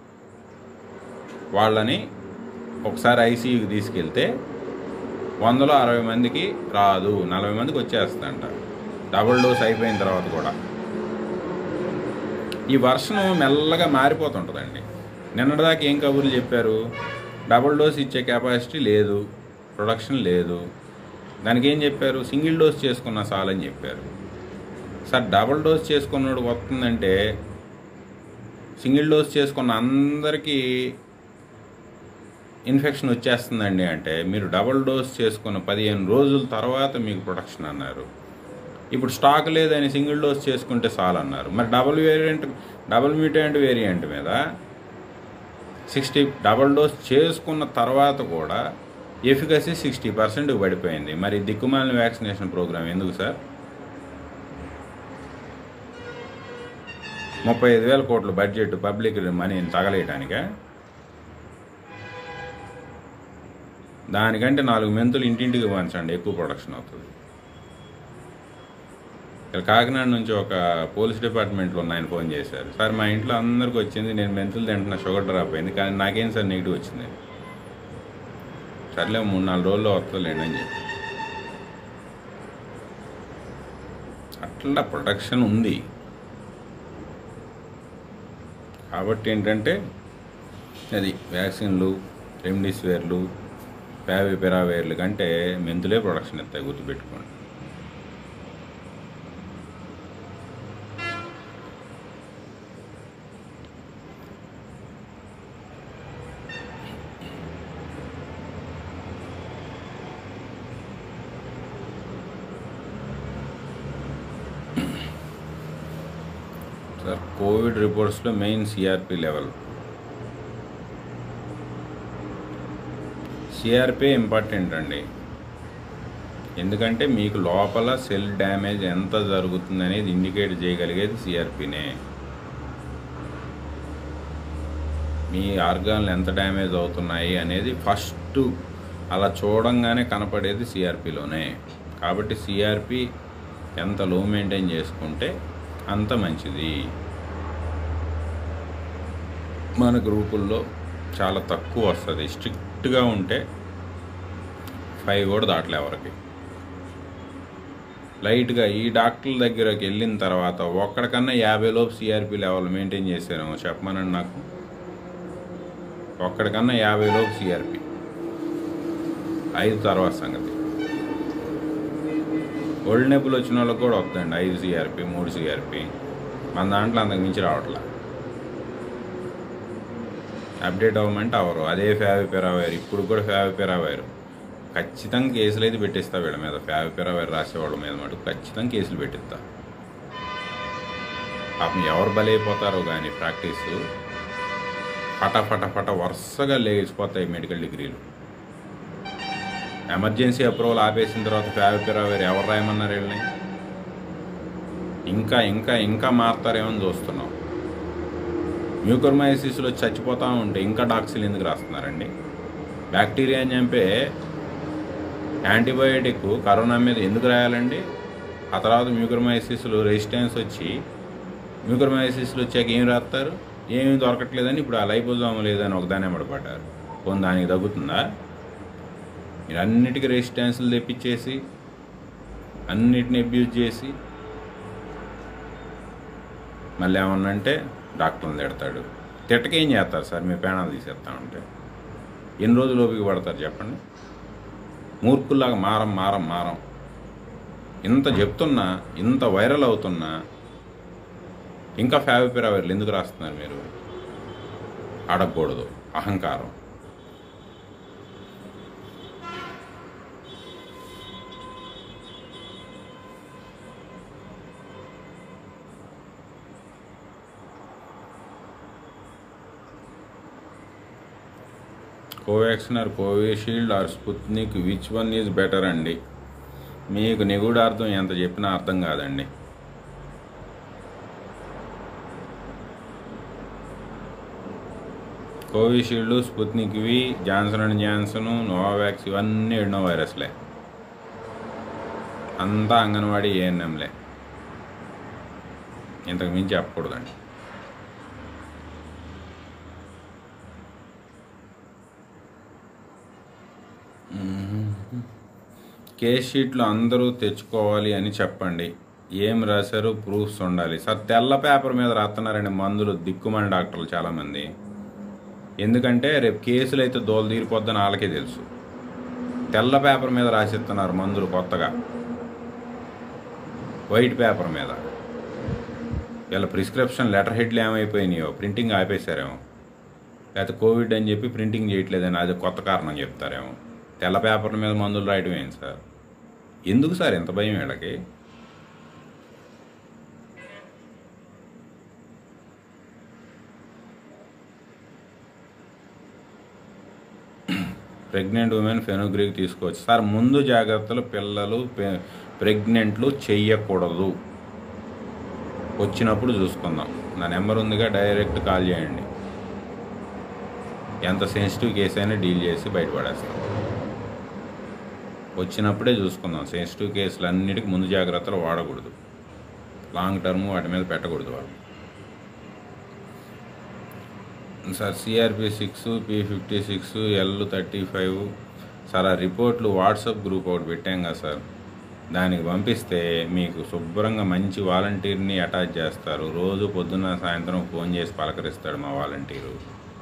S1: వాళ్ళని ఒకసారి ఐసీయూకి తీసుకెళ్తే వందలో అరవై మందికి రాదు నలభై మందికి వచ్చేస్తుందంట డబుల్ డోస్ అయిపోయిన తర్వాత కూడా ఈ వర్షం మెల్లగా మారిపోతుంటుందండి నిన్నటిదాకా ఏం కబుర్లు చెప్పారు డబుల్ డోస్ ఇచ్చే కెపాసిటీ లేదు ప్రొడక్షన్ లేదు దానికి ఏం చెప్పారు సింగిల్ డోస్ చేసుకున్న చాలని చెప్పారు సార్ డబుల్ డోస్ చేసుకున్నాడు వస్తుందంటే సింగిల్ డోస్ చేసుకున్న అందరికీ ఇన్ఫెక్షన్ వచ్చేస్తుందండి అంటే మీరు డబుల్ డోస్ చేసుకున్న పదిహేను రోజుల తర్వాత మీకు ప్రొడక్షన్ అన్నారు ఇప్పుడు స్టాక్ లేదని సింగిల్ డోస్ చేసుకుంటే చాలన్నారు మరి double variant double mutant variant మీద సిక్స్టీ డబుల్ డోస్ చేసుకున్న తర్వాత కూడా ఎఫికసీ సిక్స్టీ పర్సెంట్ పడిపోయింది మరి దిక్కుమాలిన వ్యాక్సినేషన్ ప్రోగ్రామ్ ఎందుకు సార్ ముప్పై ఐదు వేల కోట్ల బడ్జెట్ పబ్లిక్ మనీని తగలేయటానికే దానికంటే నాలుగు మెంతులు ఇంటింటికి పంచండి ఎక్కువ ప్రొడక్షన్ అవుతుంది ఇక్కడ కాకినాడ నుంచి ఒక పోలీస్ డిపార్ట్మెంట్లో ఉన్న ఆయన ఫోన్ చేశారు సార్ మా ఇంట్లో అందరికి వచ్చింది నేను మెంతులు తింటున్నా షుగర్ డ్రాప్ అయింది కానీ నాకేం సార్ నెగిటివ్ వచ్చింది సర్లే మూడు నాలుగు రోజుల్లో వస్తుందిలేండి అని చెప్పి అట్లా ప్రొడక్షన్ ఉంది కాబట్టి ఏంటంటే అది వ్యాక్సిన్లు రెమ్డిసివిర్లు ప్యావిపిరావేర్లు కంటే మెంతులే ప్రొడక్షన్ ఇస్తాయి గుర్తుపెట్టుకోండి సార్ కోవిడ్ రిపోర్ట్స్లో main CRP level CRP important అండి ఎందుకంటే మీకు లోపల సెల్ డ్యామేజ్ ఎంత జరుగుతుంది అనేది ఇండికేట్ చేయగలిగేది సిఆర్పినే మీ ఆర్గాన్లు ఎంత డ్యామేజ్ అవుతున్నాయి అనేది ఫస్ట్ అలా చూడంగానే కనపడేది సిఆర్పిలోనే కాబట్టి సిఆర్పి ఎంత లో మెయింటైన్ చేసుకుంటే అంత మంచిది మన గ్రూపుల్లో చాలా తక్కువ వస్తుంది స్ట్రిక్ట్గా ఉంటే ఫైవ్ కూడా దాటలే ఎవరికి లైట్గా ఈ డాక్టర్ల దగ్గరకు వెళ్ళిన తర్వాత ఒక్కడికన్నా యాభై లోపు సిఆర్పి లెవెల్ మెయింటైన్ చేశారేమో చెప్పమనండి నాకు ఒక్కడికన్నా యాభై లోపు సిఆర్పి ఐదు తర్వాత సంగతి ఒళ్ళు నొప్పులు వచ్చిన వాళ్ళకి కూడా వస్తుందండి ఐదు సిఆర్పి మూడు సిఆర్పి మన దాంట్లో అంతకు మించి రావట్లా అప్డేట్ అవ్వమంటే అవరు అదే ఫ్యావిపెరావేరు ఇప్పుడు కూడా ఫ్యావిపెరావేరు ఖచ్చితంగా కేసులు అయితే పెట్టిస్తా వీళ్ళ మీద ఫ్యావిపెరావేరు రాసేవాళ్ళ మీద మటుకు ఖచ్చితంగా కేసులు పెట్టిస్తా పాపం ఎవరు బలైపోతారో కానీ ప్రాక్టీస్ ఫట ఫట ఫట వరుసగా లేచిపోతాయి మెడికల్ డిగ్రీలు ఎమర్జెన్సీ అప్రూవల్ ఆపేసిన తర్వాత ఫ్యావిపిరావేరు ఎవరు రాయమన్నారు వీళ్ళని ఇంకా ఇంకా ఇంకా మారుతారేమని చూస్తున్నాం మ్యూకర్మైసిస్లో చచ్చిపోతూ ఉంటే ఇంకా డాక్సిల్ ఎందుకు రాస్తున్నారండి బ్యాక్టీరియాని చంపే యాంటీబయోటిక్ కరోనా మీద ఎందుకు రాయాలండి ఆ తర్వాత మ్యూకర్మైసిస్లు రెసిస్టెన్స్ వచ్చి మ్యూకర్మైసిస్లు వచ్చాక ఏం రాస్తారు ఏమీ దొరకట్లేదని ఇప్పుడు ఆ లైపోజోమ లేదని ఒకదానే పడబడ్డారు పోనీ దానికి తగ్గుతుందా మీరు అన్నిటికీ రెసిస్టెన్స్లు తెప్పించేసి అన్నిటిని అబ్యూజ్ చేసి మళ్ళీ ఏమన్నంటే డాక్టర్ని తిడతాడు తిట్టకేం చేస్తారు సార్ మీ పేణాలు తీసేస్తా ఉంటే ఎన్ని రోజులు ఓపిక పడతారు చెప్పండి మూర్ఖుల్లాగా మారం మారం మారం ఇంత చెప్తున్నా ఇంత వైరల్ అవుతున్నా ఇంకా ఫేవిపిరావర్లు ఎందుకు రాస్తున్నారు మీరు అడగకూడదు అహంకారం Covaxin or Covishield or Sputnik which one is better అండి మీకు నిగూఢార్థం ఎంత చెప్పినా అర్థం కాదండి కోవిషీల్డ్ స్పుత్నిక్వి జాన్సన్ అండ్ జాన్సన్ నోవావాక్స్ ఇవన్నీ ఎన్నో వైరస్లే అంతా అంగన్వాడీ ఏఎన్ఎంలే ఇంతకు మించి చెప్పకూడదండి కేస్ షీట్లు అందరూ తెచ్చుకోవాలి అని చెప్పండి ఏం రాశారు ప్రూఫ్స్ ఉండాలి సార్ తెల్ల పేపర్ మీద రాస్తున్నారండి మందులు దిక్కుమని డాక్టర్లు చాలామంది ఎందుకంటే రేపు కేసులు అయితే దోలు తీరిపోద్దని వాళ్ళకే తెలుసు తెల్ల పేపర్ మీద రాసిస్తున్నారు మందులు కొత్తగా వైట్ పేపర్ మీద వీళ్ళ ప్రిస్క్రిప్షన్ లెటర్ హెడ్లు ఏమైపోయినాయో ప్రింటింగ్ ఆపేశారేమో లేకపోతే కోవిడ్ అని చెప్పి ప్రింటింగ్ చేయట్లేదని అది కొత్త కారణం చెప్తారేమో తెల్ల పేపర్ల మీద మందులు రాయడం ఏంటి సార్ ఎందుకు సార్ ఎంత భయం వీళ్ళకి ప్రెగ్నెంట్ ఉమెన్ ఫెనోగ్రిక్ తీసుకోవచ్చు సార్ ముందు జాగ్రత్తలు పిల్లలు పె- ప్రెగ్నెంట్లు చెయ్యకూడదు వచ్చినప్పుడు చూసుకుందాం నా నెంబర్ ఉందిగా డైరెక్ట్ కాల్ చేయండి ఎంత సెన్సిటివ్ కేసు అయినా డీల్ చేసి బయటపడేస్తాం వచ్చినప్పుడే చూసుకుందాం సెన్సిటివ్ కేసులు అన్నిటికీ ముందు జాగ్రత్తలు వాడకూడదు లాంగ్ టర్మ్ వాటి మీద పెట్టకూడదు వాళ్ళు sir CRP six P fifty six L thirty five sir ఆ రిపోర్ట్లు వాట్సాప్ గ్రూప్ ఒకటి పెట్టాం కదా సార్ దానికి పంపిస్తే మీకు శుభ్రంగా మంచి వాలంటీర్ని అటాచ్ చేస్తారు రోజు పొద్దున్న సాయంత్రం ఫోన్ చేసి పలకరిస్తాడు మా వాలంటీరు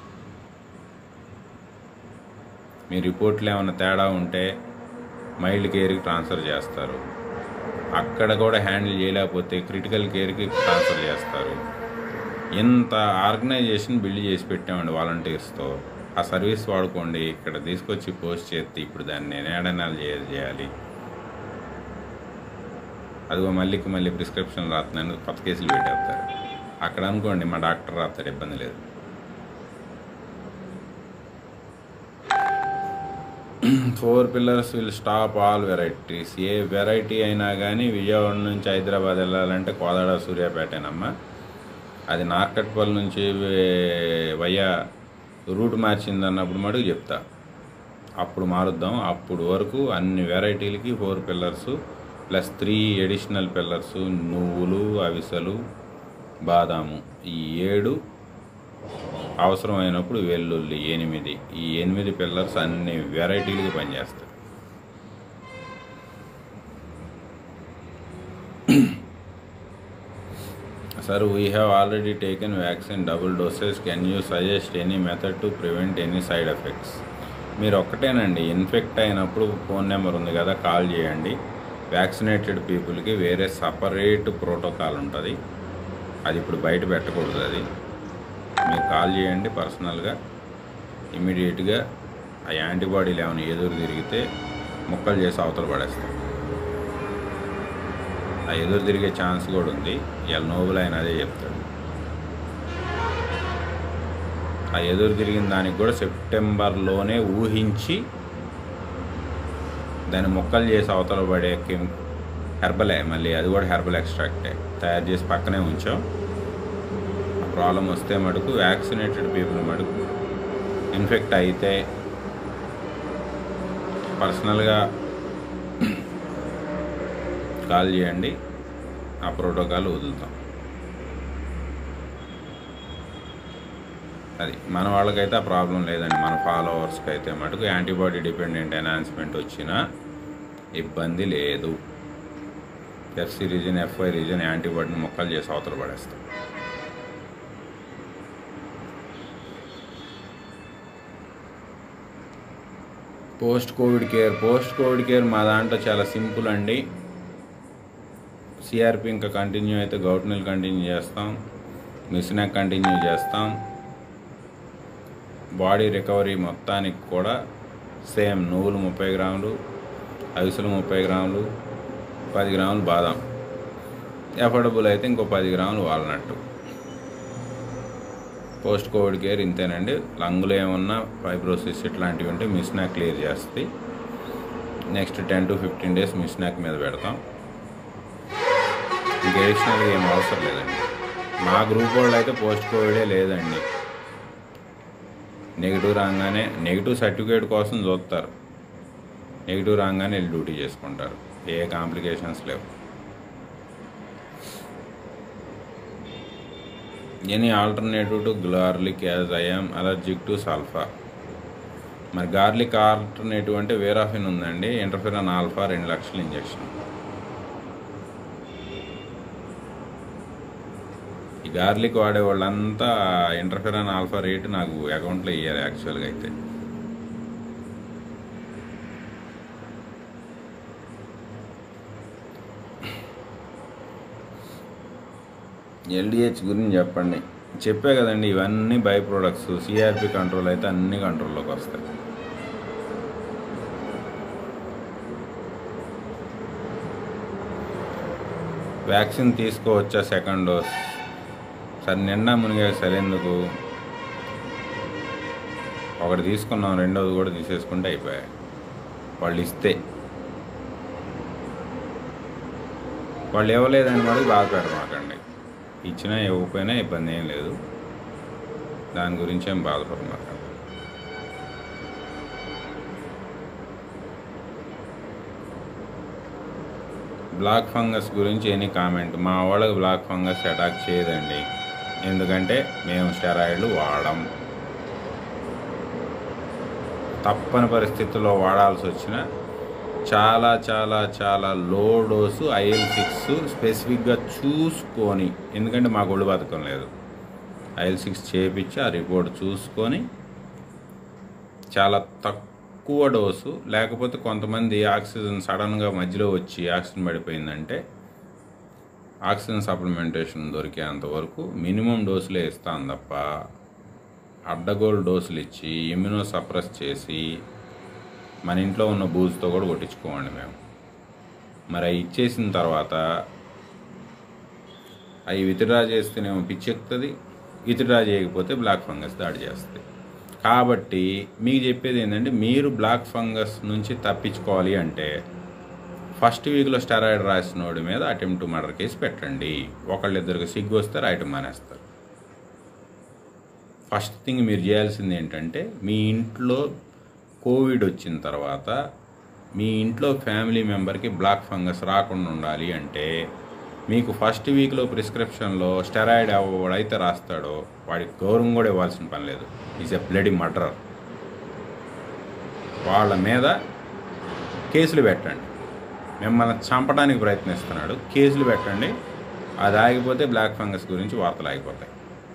S1: మీ రిపోర్ట్లు ఏమైనా తేడా ఉంటే మైల్డ్ కేర్కి ట్రాన్స్ఫర్ చేస్తారు అక్కడ కూడా హ్యాండిల్ చేయలేకపోతే క్రిటికల్ కేర్కి ట్రాన్స్ఫర్ చేస్తారు ఇంత ఆర్గనైజేషన్ బిల్డ్ చేసి పెట్టామండి వాలంటీర్స్తో ఆ సర్వీస్ వాడుకోండి ఇక్కడ తీసుకొచ్చి పోస్ట్ చేస్తే ఇప్పుడు దాన్ని నేడనాలు చేయాలి అదిగో మళ్ళీకి మళ్ళీ ప్రిస్క్రిప్షన్ రాస్తున్నాను కొత్త కేసులు పెట్టేస్తారు అక్కడ అనుకోండి మా డాక్టర్ రాస్తాడు ఇబ్బంది లేదు four pillars will stop all varieties ఏ వెరైటీ అయినా కానీ విజయవాడ నుంచి హైదరాబాద్ వెళ్ళాలంటే కోదాడ సూర్యాపేటేనమ్మా అది నార్కట్పల్లి నుంచి వే- వయ్యా రూట్ మార్చింది అన్నప్పుడు మటుకు చెప్తా అప్పుడు మారుద్దాం అప్పుడు వరకు అన్ని వెరైటీలకి four pillars plus three additional pillars నువ్వులు అవిసెలు బాదాము ఈ ఏడు అవసరమైనప్పుడు వెల్లుల్లి ఎనిమిది ఈ ఎనిమిది పిల్లర్స్ అన్ని వెరైటీలకి పనిచేస్తాయి sir we have already taken vaccine double doses can you suggest any method to prevent any side effects మీరు ఒక్కటేనండి ఇన్ఫెక్ట్ అయినప్పుడు ఫోన్ నెంబర్ ఉంది కదా కాల్ చేయండి వ్యాక్సినేటెడ్ పీపుల్కి వేరే సపరేట్ ప్రోటోకాల్ ఉంటుంది అది ఇప్పుడు బయట పెట్టకూడదు అది మీరు కాల్ చేయండి పర్సనల్గా ఇమీడియట్గా ఆ యాంటీబాడీలు ఏమైనా ఎదురు తిరిగితే ముక్కలు చేసి అవతల పడేస్తాం ఆ ఎదురు తిరిగే ఛాన్స్ కూడా ఉంది ఇవాళ నోబుల్ ఆయన అదే చెప్తాడు ఆ ఎదురు తిరిగిన దానికి కూడా సెప్టెంబర్లోనే ఊహించి దాన్ని ముక్కలు చేసి అవతల పడే కెమ్ హెర్బలే మళ్ళీ అది కూడా హెర్బల్ ఎక్స్ట్రాక్టే తయారు చేసి పక్కనే ఉంచాం ఆ ప్రాబ్లం వస్తే మటుకు వ్యాక్సినేటెడ్ పీపుల్ మటుకు ఇన్ఫెక్ట్ అయితే పర్సనల్గా కాల్ చేయండి ఆ ప్రోటోకాల్ వదులుతాం అది మన వాళ్ళకైతే ఆ ప్రాబ్లం లేదండి మన ఫాలోవర్స్కి అయితే మటుకు యాంటీబాడీ డిపెండెంట్ ఎనాన్స్మెంట్ వచ్చినా ఇబ్బంది లేదు ఎఫ్సి రీజన్ ఎఫ్ఐ రీజన్ యాంటీబాడీని మొక్కలు చేసి అవతల పడేస్తాం post covid care post covid care మా దాంట్లో చాలా సింపుల్ అండి సిఆర్పి ఇంకా కంటిన్యూ అయితే గౌట్నిల్ కంటిన్యూ చేస్తాం మిస్నాక్ కంటిన్యూ చేస్తాం బాడీ రికవరీ మొత్తానికి కూడా సేమ్ నువ్వులు ముప్పై గ్రాములు అవిసెలు ముప్పై గ్రాములు పది గ్రాములు బాదం ఎఫర్డబుల్ అయితే ఇంకో పది గ్రాములు వాల్నట్టు పోస్ట్ కోవిడ్ కేర్ ఇంతేనండి లంగులు ఏమన్నా ఫైబ్రోసిస్ ఇట్లాంటివి ఉంటే మిస్నాక్ క్లియర్ చేస్తుంది next ten to fifteen days మిస్నాక్ మీద పెడతాం ఇంకా అడిషనల్గా ఏం అవసరం లేదండి మా గ్రూప్ వాళ్ళు అయితే పోస్ట్ కోవిడే లేదండి నెగిటివ్ రాగానే నెగిటివ్ సర్టిఫికేట్ కోసం చూస్తారు నెగిటివ్ రాగానే వెళ్ళి డ్యూటీ చేసుకుంటారు ఏ కాంప్లికేషన్స్ లేవు any alternative to garlic as I'm allergic to sulfa మరి గార్లిక్ ఆల్టర్నేటివ్ అంటే వేరాఫిన్ ఉందండి ఇంటర్ఫిరాన్ ఆల్ఫా రెండు లక్షల ఇంజెక్షన్ ఈ గార్లిక్ వాడే వాళ్ళంతా ఇంటర్ఫిరాన్ ఆల్ఫా రేటు నాకు అకౌంట్లో ఇయ్యారు యాక్చువల్గా అయితే ఎల్డిహెచ్ గురించి చెప్పండి చెప్పే కదండి ఇవన్నీ బై ప్రొడక్ట్స్ సిఆర్పి కంట్రోల్ అయితే అన్ని కంట్రోల్లోకి వస్తాయి వ్యాక్సిన్ తీసుకోవచ్చా సెకండ్ డోస్ సరే నిండా మునిగా సరే ఎందుకు ఒకటి తీసుకున్నాం రెండోది కూడా తీసేసుకుంటే అయిపోయాయి వాళ్ళు ఇస్తే వాళ్ళు ఇవ్వలేదని మరి బాధపడరు మాకండి ఇచ్చినా ఇవ్వకపోయినా ఇబ్బంది ఏం లేదు దాని గురించి ఏం బాధపడరు మాకండి బ్లాక్ ఫంగస్ గురించి ఎనీ కామెంట్ మా వాళ్ళకి బ్లాక్ ఫంగస్ అటాక్ చేయదండి ఎందుకంటే మేము స్టెరాయిడ్లు వాడం తప్పని పరిస్థితుల్లో వాడాల్సి వచ్చిన చాలా చాలా చాలా లో డోసు ఐఎల్ సిక్స్ స్పెసిఫిక్గా చూసుకొని ఎందుకంటే మాకు ఒళ్ళు బతకం లేదు ఐఎల్ సిక్స్ చేపించి ఆ రిపోర్ట్ చూసుకొని చాలా తక్కువ డోసు లేకపోతే కొంతమంది ఆక్సిజన్ సడన్గా మధ్యలో వచ్చి ఆక్సిజన్ పడిపోయిందంటే ఆక్సిజన్ సప్లిమెంటేషన్ దొరికేంత వరకు మినిమం డోసులే ఇస్తాను తప్ప అడ్డగోలు డోసులు ఇచ్చి ఇమ్యూనో సప్రెస్ చేసి మన ఇంట్లో ఉన్న బూజుతో కూడా కొట్టించుకోమండి మేము మరి అవి ఇచ్చేసిన తర్వాత అవి విత్డ్రా చేస్తేనేమో పిచ్చెక్కుతుంది విత్డ్రా చేయకపోతే బ్లాక్ ఫంగస్ దాడి చేస్తుంది కాబట్టి మీకు చెప్పేది ఏంటంటే మీరు బ్లాక్ ఫంగస్ నుంచి తప్పించుకోవాలి అంటే ఫస్ట్ వీక్లో స్టెరాయిడ్ రాసినోడి మీద అటెంప్ట్ మర్డర్ కేసు పెట్టండి ఒకళ్ళిద్దరికి సిగ్గు వస్తే రాయటం మానేస్తారు ఫస్ట్ థింగ్ మీరు చేయాల్సింది ఏంటంటే మీ ఇంట్లో కోవిడ్ వచ్చిన తర్వాత మీ ఇంట్లో ఫ్యామిలీ మెంబర్కి బ్లాక్ ఫంగస్ రాకుండా ఉండాలి అంటే మీకు ఫస్ట్ వీక్లో ప్రిస్క్రిప్షన్లో స్టెరాయిడ్ ఎవడైతే రాస్తాడో వాడికి గౌరవం కూడా ఇవ్వాల్సిన పని లేదు ఈజ్ ఎ బ్లడీ మర్డర్ వాళ్ళ మీద కేసులు పెట్టండి మిమ్మల్ని చంపడానికి ప్రయత్నిస్తున్నాడు కేసులు పెట్టండి అది ఆగిపోతే బ్లాక్ ఫంగస్ గురించి వార్తలు ఆగిపోతాయి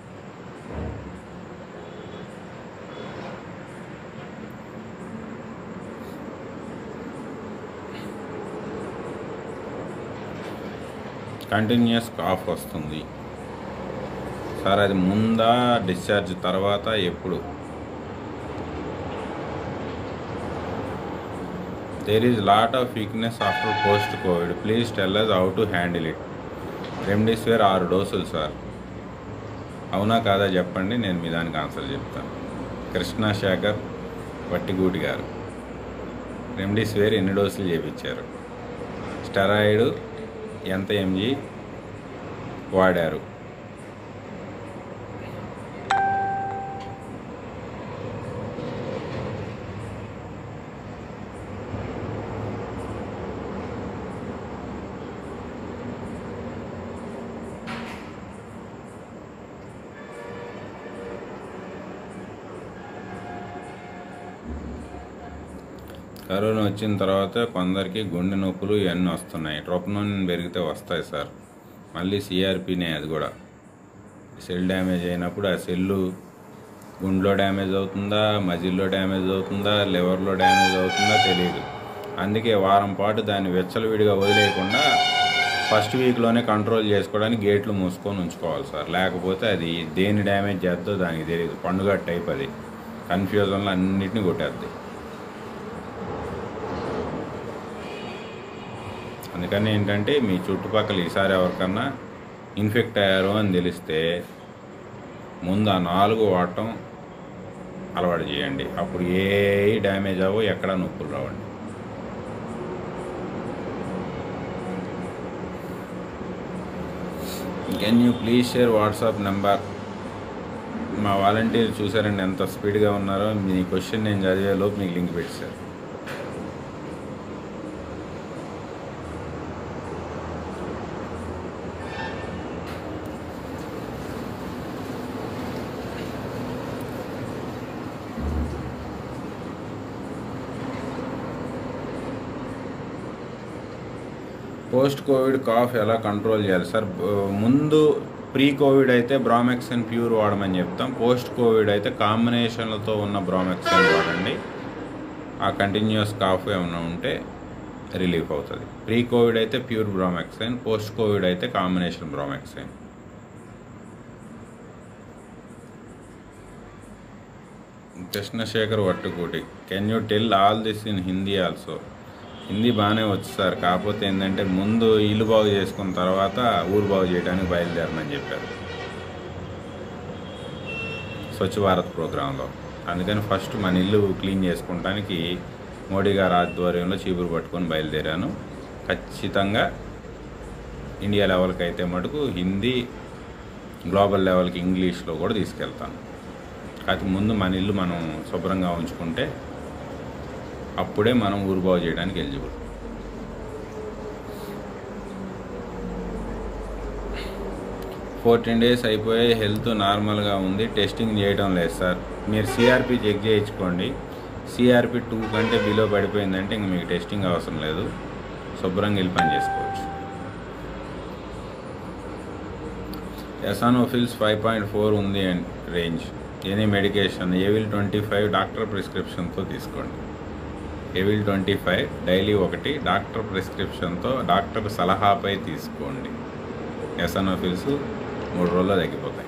S1: కంటిన్యూస్ కాఫ్ వస్తుంది సార్ అది ముందా డిశ్చార్జ్ తర్వాత ఎప్పుడు there is lot of weakness after post covid please tell us how to handle it remdesivir ఆరు డోసులు సార్ అవునా కాదా చెప్పండి నేను మీ దానికి ఆన్సర్ చెప్తాను కృష్ణా శేఖర్ వట్టిగూటి గారు రెమ్డెసివిర్ ఎన్ని డోసులు చేయించారు స్టెరాయిడ్ ఎంత ఎంజీ వాడారు కరోనా వచ్చిన తర్వాత కొందరికి గుండె నొప్పులు ఇవన్నీ వస్తున్నాయి ట్రోపనోన్ పెరిగితే వస్తాయి సార్ మళ్ళీ సిఆర్పినే అది కూడా సెల్ డ్యామేజ్ అయినప్పుడు ఆ సెల్లు గుండెలో డ్యామేజ్ అవుతుందా మజిల్లో డ్యామేజ్ అవుతుందా లివర్లో డ్యామేజ్ అవుతుందా తెలియదు అందుకే వారం పాటు దాన్ని వెచ్చలవిడిగా వదిలేయకుండా ఫస్ట్ వీక్లోనే కంట్రోల్ చేసుకోవడానికి గేట్లు మూసుకొని ఉంచుకోవాలి సార్ లేకపోతే అది దేని డ్యామేజ్ చేద్దో దానికి తెలియదు పండుగ టైప్ అది కన్ఫ్యూజన్లో అన్నిటిని కొట్టేద్ది అందుకని ఏంటంటే మీ చుట్టుపక్కల ఈసారి ఎవరికన్నా ఇన్ఫెక్ట్ అయ్యారు అని తెలిస్తే ముందు ఆ నాలుగు వాడటం అలవాటు చేయండి అప్పుడు ఏ డ్యామేజ్ అవ్వో ఎక్కడ నొప్పులు రావండి can you please share WhatsApp number మా వాలంటీర్ చూసారండి ఎంత స్పీడ్గా ఉన్నారో మీ క్వశ్చన్ నేను చదివే లోపు మీకు లింక్ పెట్టారు పోస్ట్ కోవిడ్ కాఫ్ ఎలా కంట్రోల్ చేయాలి సార్ బ- ముందు ప్రీ కోవిడ్ అయితే బ్రామెక్సిన్ ప్యూర్ వాడమని చెప్తాం పోస్ట్ కోవిడ్ అయితే కాంబినేషన్లతో ఉన్న బ్రామెక్సిన్ వాడండి ఆ కంటిన్యూస్ కాఫ్ ఏమైనా ఉంటే రిలీఫ్ అవుతుంది ప్రీ కోవిడ్ అయితే ప్యూర్ బ్రామెక్సిన్ పోస్ట్ కోవిడ్ అయితే combination bromhexine Krishnashekhar Vattukoti can you tell all this in Hindi also Hindi బాగానే వచ్చు సార్ కాకపోతే ఏంటంటే ముందు ఇల్లు బాగు చేసుకున్న తర్వాత ఊరు బాగు చేయడానికి బయలుదేరమని చెప్పారు స్వచ్ఛ భారత్ ప్రోగ్రాంలో అందుకని ఫస్ట్ మన ఇల్లు క్లీన్ చేసుకుంటానికి మోడీ గారి ఆధ్వర్యంలో చీపురు పట్టుకొని బయలుదేరాను ఖచ్చితంగా ఇండియా లెవెల్కి అయితే మటుకు హిందీ గ్లోబల్ లెవెల్కి ఇంగ్లీష్లో కూడా తీసుకెళ్తాను కాకపోతే ముందు మన ఇల్లు మనం శుభ్రంగా ఉంచుకుంటే అప్పుడే మనం ఊరు బాగు చేయడానికి ఎలిజిబుల్ ఫోర్టీన్ డేస్ అయిపోయి హెల్త్ నార్మల్గా ఉంది టెస్టింగ్ చేయడం లేదు సార్ మీరు సిఆర్పి చెక్ చేయించుకోండి సిఆర్పి టూ కంటే బిలో పడిపోయిందంటే ఇంక మీకు టెస్టింగ్ అవసరం లేదు శుభ్రంగా వెళ్ళి పని చేసుకోవచ్చు ఎసానోఫిల్స్ ఫైవ్ పాయింట్ ఫోర్ ఉంది range any medication Avil twenty five doctor ప్రిస్క్రిప్షన్తో తీసుకోండి ఏవిల్ ట్వంటీ ఫైవ్ డైలీ ఒకటి డాక్టర్ ప్రిస్క్రిప్షన్తో డాక్టర్ సలహాపై తీసుకోండి ఎసనోఫిల్స్ మూడు రోజుల్లో తగ్గిపోతాయి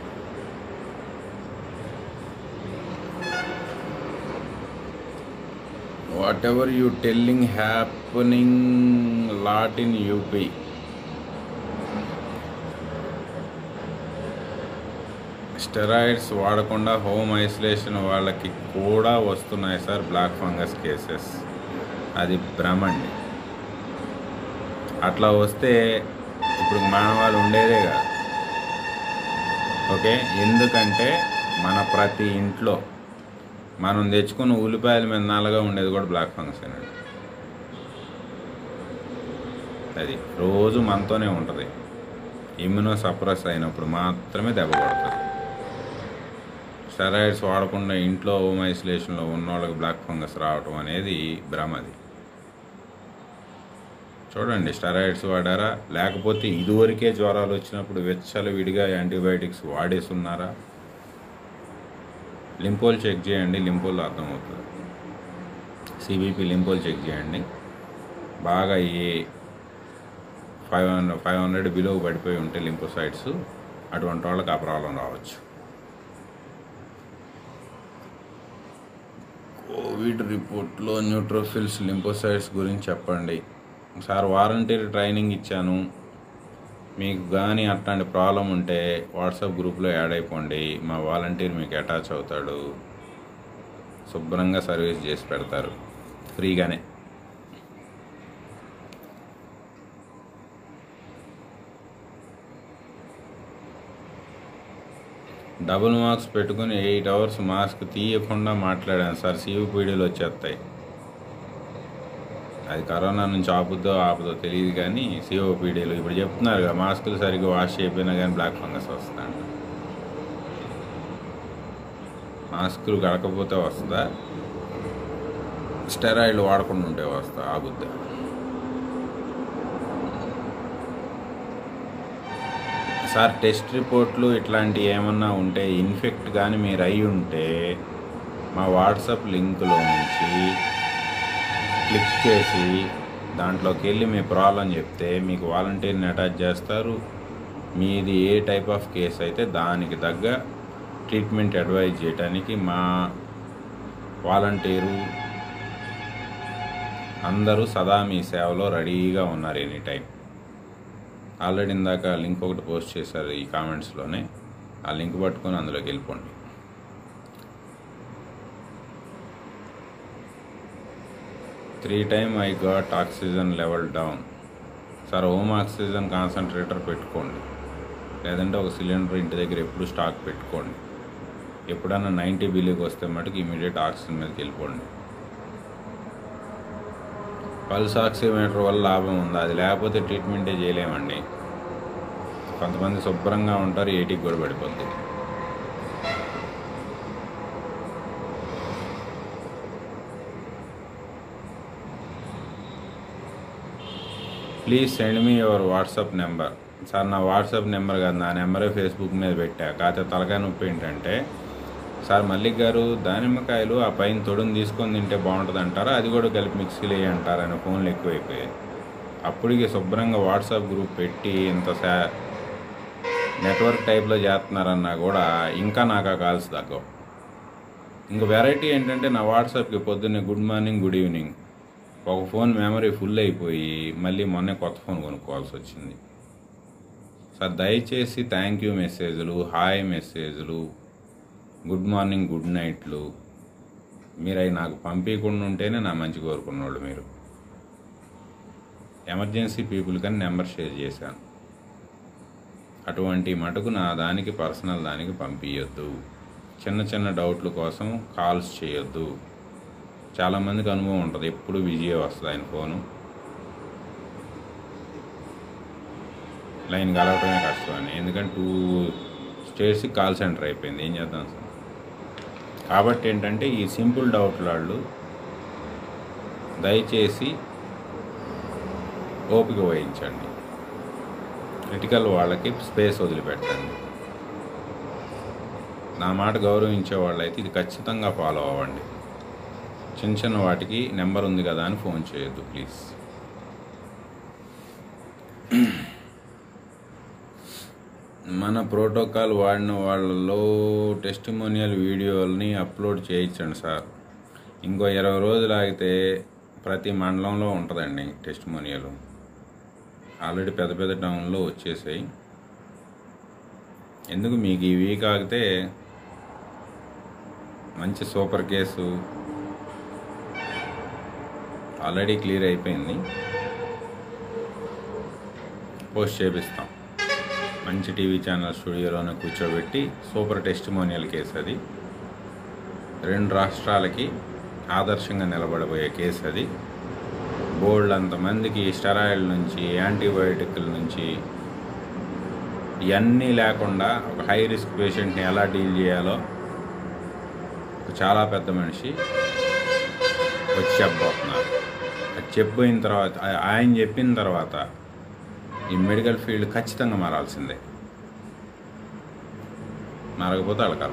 S1: whatever you telling happening lot in UP steroids వాడకుండా హోమ్ ఐసోలేషన్ వాళ్ళకి కూడా వస్తున్నాయి సార్ బ్లాక్ ఫంగస్ కేసెస్ అది భ్రమండి అట్లా వస్తే ఇప్పుడు మానవాళ్ళు ఉండేదే కాదు ఓకే ఎందుకంటే మన ప్రతి ఇంట్లో మనం తెచ్చుకున్న ఉల్లిపాయల మీద నల్లగా ఉండేది కూడా బ్లాక్ ఫంగస్ అండి అది రోజు మనతోనే ఉంటుంది ఇమ్యూనో సప్రెస్ అయినప్పుడు మాత్రమే దెబ్బ కొడుతుంది స్టెరాయిడ్స్ వాడకుండా ఇంట్లో హోమ్ ఐసోలేషన్లో ఉన్న వాళ్ళకి బ్లాక్ ఫంగస్ రావటం అనేది భ్రమది చూడండి స్టెరాయిడ్స్ వాడారా లేకపోతే ఇదివరకే జ్వరాలు వచ్చినప్పుడు వెచ్చలు విడిగా యాంటీబయాటిక్స్ వాడేసున్నారా లింపోల్ చెక్ చేయండి లింపోల్ అర్థమవుతుంది సిబిపి లింపోల్ చెక్ చేయండి బాగా ఏ five hundred five hundred below పడిపోయి ఉంటే లింపోసైడ్స్ అటువంటి వాళ్ళకి ఆ ప్రాబ్లం రావచ్చు కోవిడ్ రిపోర్ట్లో న్యూట్రోఫిల్స్ లింపోసైడ్స్ గురించి చెప్పండి సార్ వారంటీర్ ట్రైనింగ్ ఇచ్చాను మీకు కానీ అట్లాంటి ప్రాబ్లం ఉంటే వాట్సాప్ గ్రూప్లో యాడ్ అయిపోండి మా వాలంటీర్ మీకు అటాచ్ అవుతాడు శుభ్రంగా సర్వీస్ చేసి పెడతారు ఫ్రీగానే డబుల్ మార్క్స్ పెట్టుకుని ఎయిట్ అవర్స్ మాస్క్ తీయకుండా మాట్లాడాను సార్ సివిపీడీలు వచ్చేస్తాయి అది కరోనా నుంచి ఆపుద్దో ఆపుదో తెలియదు కానీ సిఓపీడీలు ఇప్పుడు చెప్తున్నారు కదా మాస్కులు సరిగ్గా వాష్ చేయకపోయినా కానీ బ్లాక్ ఫంగస్ వస్తుందంట మాస్కులు కడకపోతే వస్తుందా స్టెరాయిడ్లు వాడకుండా ఉంటే వస్తా ఆగుద్దా సార్ టెస్ట్ రిపోర్ట్లు ఇట్లాంటివి ఏమన్నా ఉంటే ఇన్ఫెక్ట్ కానీ మీరు అయి ఉంటే మా వాట్సాప్ లింక్లో నుంచి క్లిక్ చేసి దాంట్లోకి వెళ్ళి మీ ప్రాబ్లం చెప్తే మీకు వాలంటీర్ని అటాచ్ చేస్తారు మీది ఏ టైప్ ఆఫ్ కేస్ అయితే దానికి తగ్గ ట్రీట్మెంట్ అడ్వైజ్ చేయడానికి మా వాలంటీరు అందరూ సదా మీ సేవలో రెడీగా ఉన్నారు ఎనీ టైం ఆల్రెడీ ఇందాక లింక్ ఒకటి పోస్ట్ చేశారు ఈ కామెంట్స్లోనే ఆ లింక్ పట్టుకొని అందులోకి వెళ్ళిపోండి three time I got oxygen level down sir home oxygen concentrator పెట్టుకోండి లేదంటే ఒక సిలిండర్ ఇంటి దగ్గర ఎప్పుడు స్టాక్ పెట్టుకోండి ఎప్పుడన్నా నైంటీ బిల్లుకి వస్తే మటుకు ఇమీడియట్ ఆక్సిజన్ మీదకి వెళ్ళిపోండి పల్స్ ఆక్సిమీటర్ వల్ల లాభం ఉందా అది లేకపోతే ట్రీట్మెంటే చేయలేమండి కొంతమంది శుభ్రంగా ఉంటారు ఏటీకి కూడా పడిపోద్ది please send me your WhatsApp number sir నా వాట్సాప్ నెంబర్ కాదు నా నెంబరే ఫేస్బుక్ మీద పెట్టా కాకపోతే తలకాయ నొప్పి ఏంటంటే సార్ మల్లిక్ గారు దానిమ్మకాయలు ఆ పైన తొడుని తీసుకొని తింటే బాగుంటుంది అంటారా అది కూడా కలిపి మిక్సీలు వేయి అంటారని ఫోన్లు ఎక్కువైపోయాయి అప్పటికి శుభ్రంగా వాట్సాప్ గ్రూప్ పెట్టి ఇంత సా నెట్వర్క్ టైప్లో చేస్తున్నారన్నా కూడా ఇంకా నాకు ఆ కాల్స్ తగ్గవు ఇంక వెరైటీ ఏంటంటే నా వాట్సాప్కి పొద్దున్నే గుడ్ మార్నింగ్ గుడ్ ఈవినింగ్ ఒక ఫోన్ మెమరీ ఫుల్ అయిపోయి మళ్ళీ మొన్నే కొత్త ఫోన్ కొనుక్కోవాల్సి వచ్చింది సార్ దయచేసి థ్యాంక్ యూ మెసేజ్లు హాయ్ మెసేజ్లు గుడ్ మార్నింగ్ గుడ్ నైట్లు మీరు అవి నాకు పంపించకుండా ఉంటేనే నా మంచి కోరుకున్నోళ్ళు మీరు ఎమర్జెన్సీ పీపుల్ కానీ నెంబర్ షేర్ చేశాను అటువంటి మటుకు నా దానికి పర్సనల్ దానికి పంపించొద్దు చిన్న చిన్న డౌట్ల కోసం కాల్స్ చేయొద్దు చాలామందికి అనుభవం ఉంటుంది ఎప్పుడు బిజీ వస్తుంది ఆయన ఫోను లైన్ కలవటమే కష్టం అని ఎందుకంటే టూ స్టేట్స్కి కాల్ సెంటర్ అయిపోయింది ఏం చేద్దాం సార్ కాబట్టి ఏంటంటే ఈ సింపుల్ డౌట్లు వాళ్ళు దయచేసి ఓపిక వహించండి క్రిటికల్ వాళ్ళకి స్పేస్ వదిలిపెట్టండి నా మాట గౌరవించే వాళ్ళైతే ఇది ఖచ్చితంగా ఫాలో అవ్వండి చిన్న చిన్న వాటికి నెంబర్ ఉంది కదా అని ఫోన్ చేయొద్దు ప్లీజ్ మన ప్రోటోకాల్ వాడిన వాళ్ళలో టెస్టిమోనియల్ వీడియోల్ని అప్లోడ్ చేయించండి సార్ ఇంకో ఇరవై రోజులు ఆగితే ప్రతి మండలంలో ఉంటుందండి టెస్టిమోనియల్ ఆల్రెడీ పెద్ద పెద్ద టౌన్లో వచ్చేసాయి ఎందుకు మీకు ఈ వీక్ ఆగితే మంచి సూపర్ కేసు ఆల్రెడీ క్లియర్ అయిపోయింది పోస్ట్ చేపిస్తాం మంచి టీవీ ఛానల్ స్టూడియోలోనే కూర్చోబెట్టి సూపర్ టెస్టిమోనియల్ కేసు అది రెండు రాష్ట్రాలకి ఆదర్శంగా నిలబడబోయే కేసు అది బోల్డ్ అంతమందికి స్టెరాయిడ్ నుంచి యాంటీబయోటిక్ల నుంచి ఇవన్నీ లేకుండా ఒక హై రిస్క్ పేషెంట్ని ఎలా డీల్ చేయాలో ఒక చాలా పెద్ద మనిషి వచ్చి చెప్పబోతున్నారు అది చెప్పిన తర్వాత ఆ- ఆయన చెప్పిన తర్వాత ఈ మెడికల్ ఫీల్డ్ ఖచ్చితంగా మారాల్సిందే మారకపోతే అడగాలి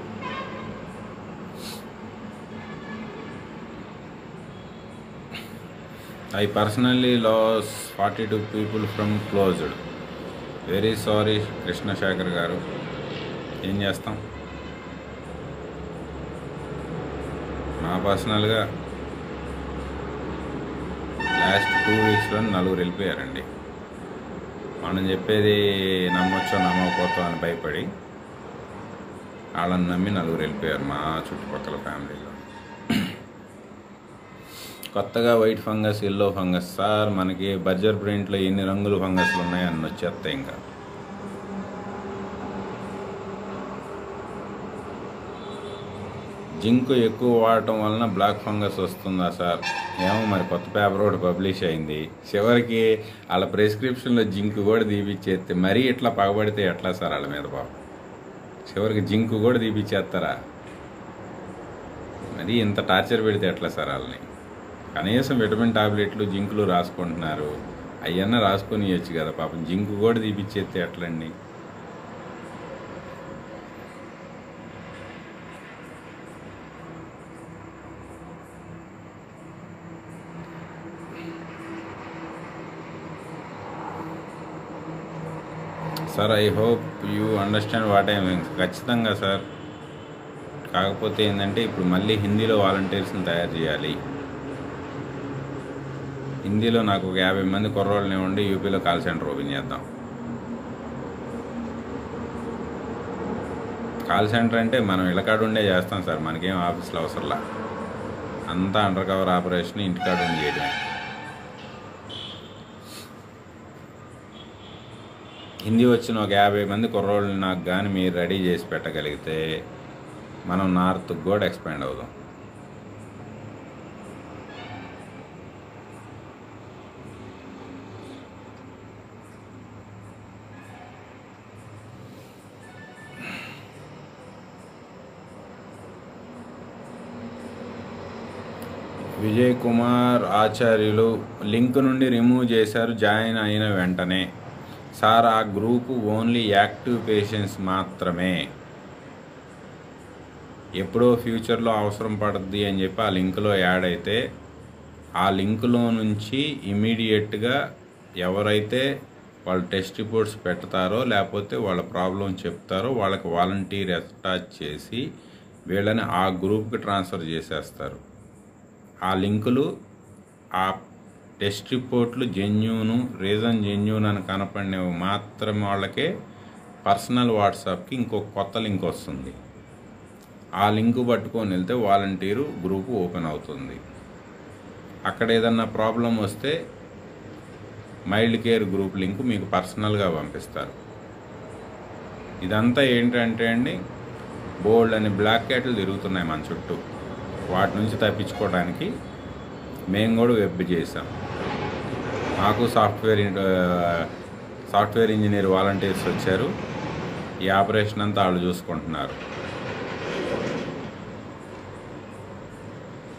S1: I personally loss forty two people from closed very sorry Krishnashekhar గారు ఏం చేస్తాం మా పర్సనల్గా లాస్ట్ టూ వీక్స్లో నలుగురు వెళ్ళిపోయారండి మనం చెప్పేది నమ్మొచ్చో నమ్మకపోతో అని భయపడి వాళ్ళని నమ్మి నలుగురు వెళ్ళిపోయారు మా చుట్టుపక్కల ఫ్యామిలీలో కొత్తగా white fungus yellow fungus sir మనకి బర్జర్ ప్రింట్లో ఎన్ని రంగుల ఫంగస్లు ఉన్నాయి అన్ని వచ్చేస్తాయి ఇంకా జింక్ ఎక్కువ వాడటం వలన బ్లాక్ ఫంగస్ వస్తుందా సార్ ఏమో మరి కొత్త పేపర్ ఒకటి పబ్లిష్ అయింది చివరికి వాళ్ళ ప్రిస్క్రిప్షన్లో జింక్ కూడా తీపిచ్చేస్తే మరీ ఇట్లా పగబడితే ఎట్లా సార్ వాళ్ళ మీద పాపం చివరికి జింక్ కూడా తీపిచ్చేస్తారా మరి ఇంత టార్చర్ పెడితే ఎట్లా సార్ వాళ్ళని కనీసం విటమిన్ టాబ్లెట్లు జింకులు రాసుకుంటున్నారు అవన్నా రాసుకొని ఇవ్వచ్చు కదా పాపం జింక్ కూడా తీపిచ్చేస్తే ఎట్లండి sir I hope you understand what I means ఖచ్చితంగా సార్ కాకపోతే ఏంటంటే ఇప్పుడు మళ్ళీ హిందీలో వాలంటీర్స్ని తయారు చేయాలి హిందీలో నాకు ఒక యాభై మంది కుర్రోళ్ళని ఉండి యూపీలో కాల్ సెంటర్ ఓపెన్ చేద్దాం కాల్ సెంటర్ అంటే మనం ఇళ్ళకాడ ఉండే చేస్తాం సార్ మనకేం ఆఫీస్లో అవసరంలా అంతా అండర్ కవర్ ఆపరేషన్ ఇంటికాడ ఉండి చేయడమే హిందీ వచ్చిన ఒక యాభై మంది కుర్రోళ్ళని నాకు కానీ మీరు రెడీ చేసి పెట్టగలిగితే మనం నార్త్కి కూడా ఎక్స్పాండ్ అవుదాం విజయ్ కుమార్ ఆచార్యులు లింక్ నుండి రిమూవ్ చేశారు జాయిన్ అయిన వెంటనే సార్ ఆ గ్రూపు ఓన్లీ యాక్టివ్ పేషెంట్స్ మాత్రమే ఎప్పుడో ఫ్యూచర్లో అవసరం పడుద్ది అని చెప్పి ఆ లింక్లో యాడ్ అయితే ఆ లింక్లో నుంచి ఇమీడియట్గా ఎవరైతే వాళ్ళు టెస్ట్ రిపోర్ట్స్ పెడతారో లేకపోతే వాళ్ళ ప్రాబ్లం చెప్తారో వాళ్ళకి వాలంటీర్ అటాచ్ చేసి వీళ్ళని ఆ గ్రూప్కి ట్రాన్స్ఫర్ చేసేస్తారు ఆ లింకులు ఆ టెస్ట్ రిపోర్ట్లు జెన్యూను రీజన్ జెన్యూన్ అని కనపడినవి మాత్రం వాళ్ళకే పర్సనల్ వాట్సాప్కి ఇంకో కొత్త లింక్ వస్తుంది ఆ లింక్ పట్టుకొని వెళ్తే వాలంటీరు గ్రూపు ఓపెన్ అవుతుంది అక్కడ ఏదన్నా ప్రాబ్లం వస్తే మైల్డ్ కేర్ గ్రూప్ లింక్ మీకు పర్సనల్గా పంపిస్తారు ఇదంతా ఏంటంటే అండి బోల్డ్ అని బ్లాక్ క్యాట్లు తిరుగుతున్నాయి మన చుట్టూ వాటి నుంచి తప్పించుకోవడానికి మేము కూడా వెబ్ చేసాం మాకు సాఫ్ట్వేర్ ఇన్- సాఫ్ట్వేర్ ఇంజనీర్ వాలంటీర్స్ వచ్చారు ఈ ఆపరేషన్ అంతా వాళ్ళు చూసుకుంటున్నారు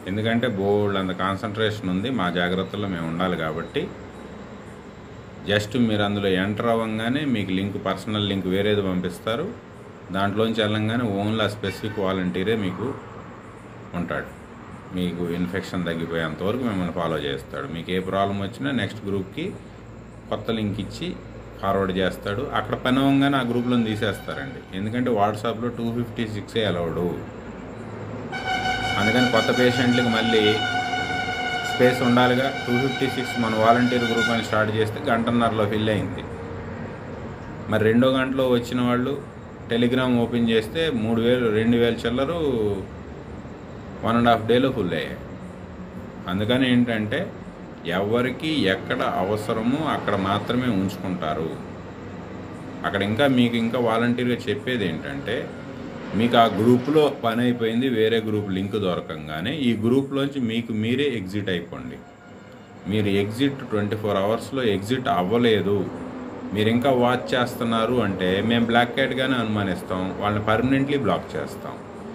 S1: ఎందుకంటే బోల్డ్ అంత కాన్సన్ట్రేషన్ ఉంది మా జాగ్రత్తలో మేము ఉండాలి కాబట్టి జస్ట్ మీరు అందులో ఎంటర్ అవ్వగానే మీకు లింక్ పర్సనల్ లింక్ వేరేది పంపిస్తారు దాంట్లోంచి వెళ్ళంగానే ఓన్లీ ఆ స్పెసిఫిక్ వాలంటీరే మీకు ఉంటాడు మీకు ఇన్ఫెక్షన్ తగ్గిపోయేంత వరకు మిమ్మల్ని ఫాలో చేస్తాడు మీకు ఏ ప్రాబ్లం వచ్చినా నెక్స్ట్ గ్రూప్కి కొత్త లింక్ ఇచ్చి ఫార్వర్డ్ చేస్తాడు అక్కడ పని అవ్వగానే ఆ గ్రూప్లో తీసేస్తారండి ఎందుకంటే వాట్సాప్లో టూ ఫిఫ్టీ సిక్సే అలౌడు అందుకని కొత్త పేషెంట్లకి మళ్ళీ స్పేస్ ఉండాలిగా టూ ఫిఫ్టీ సిక్స్ మన వాలంటీర్ గ్రూప్ అని స్టార్ట్ చేస్తే గంటన్నరలో ఫిల్ అయింది మరి రెండో గంటలో వచ్చిన వాళ్ళు టెలిగ్రామ్ ఓపెన్ చేస్తే మూడు వేలు రెండు వేల చిల్లరు వన్ అండ్ హాఫ్ డేలో ఫుల్ అయ్యాయి అందుకని ఏంటంటే ఎవరికి ఎక్కడ అవసరమో అక్కడ మాత్రమే ఉంచుకుంటారు అక్కడ ఇంకా మీకు ఇంకా వాలంటీర్గా చెప్పేది ఏంటంటే మీకు ఆ గ్రూప్లో పని అయిపోయింది వేరే గ్రూప్ లింక్ దొరకంగానే ఈ గ్రూప్లోంచి మీకు మీరే ఎగ్జిట్ అయిపోండి మీరు ఎగ్జిట్ ట్వంటీ ఫోర్ అవర్స్లో ఎగ్జిట్ అవ్వలేదు మీరు ఇంకా వాచ్ చేస్తున్నారు అంటే మేము బ్లాక్ క్యాట్గానే అనుమానిస్తాం వాళ్ళని పర్మనెంట్లీ బ్లాక్ చేస్తాం